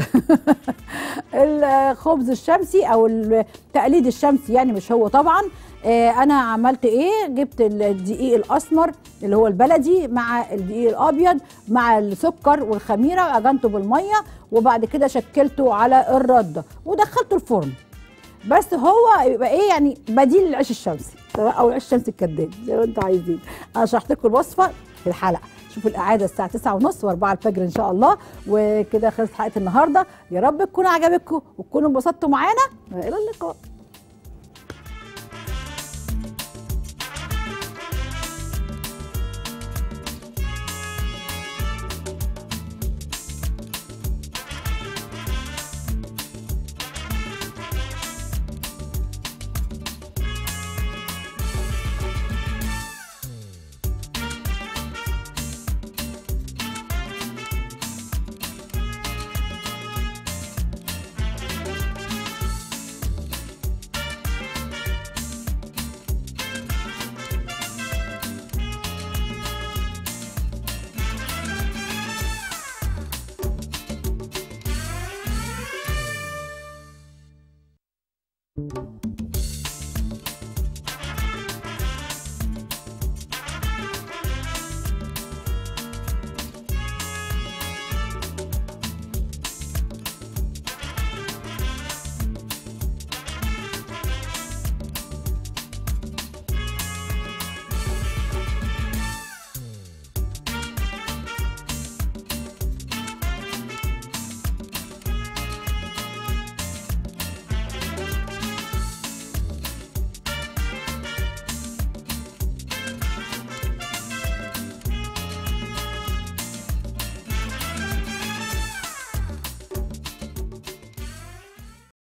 الخبز الشمسي او التقليد الشمسي يعني مش هو طبعا آه، انا عملت ايه جبت الدقيق الاسمر اللي هو البلدي مع الدقيق الابيض مع السكر والخميره وعجنته بالميه وبعد كده شكلته على الرده ودخلته الفرن بس هو يبقى ايه يعني بديل للعيش الشمسي تمام؟ او العيش الشمسي الكداب زي ما انتوا عايزين انا شرحت لكم الوصفه في الحلقه شوفوا الاعاده الساعه 9:30 و4 الفجر ان شاء الله وكده خلصت حلقه النهارده يا رب تكون عجبتكم وتكونوا انبسطتوا معانا والى اللقاء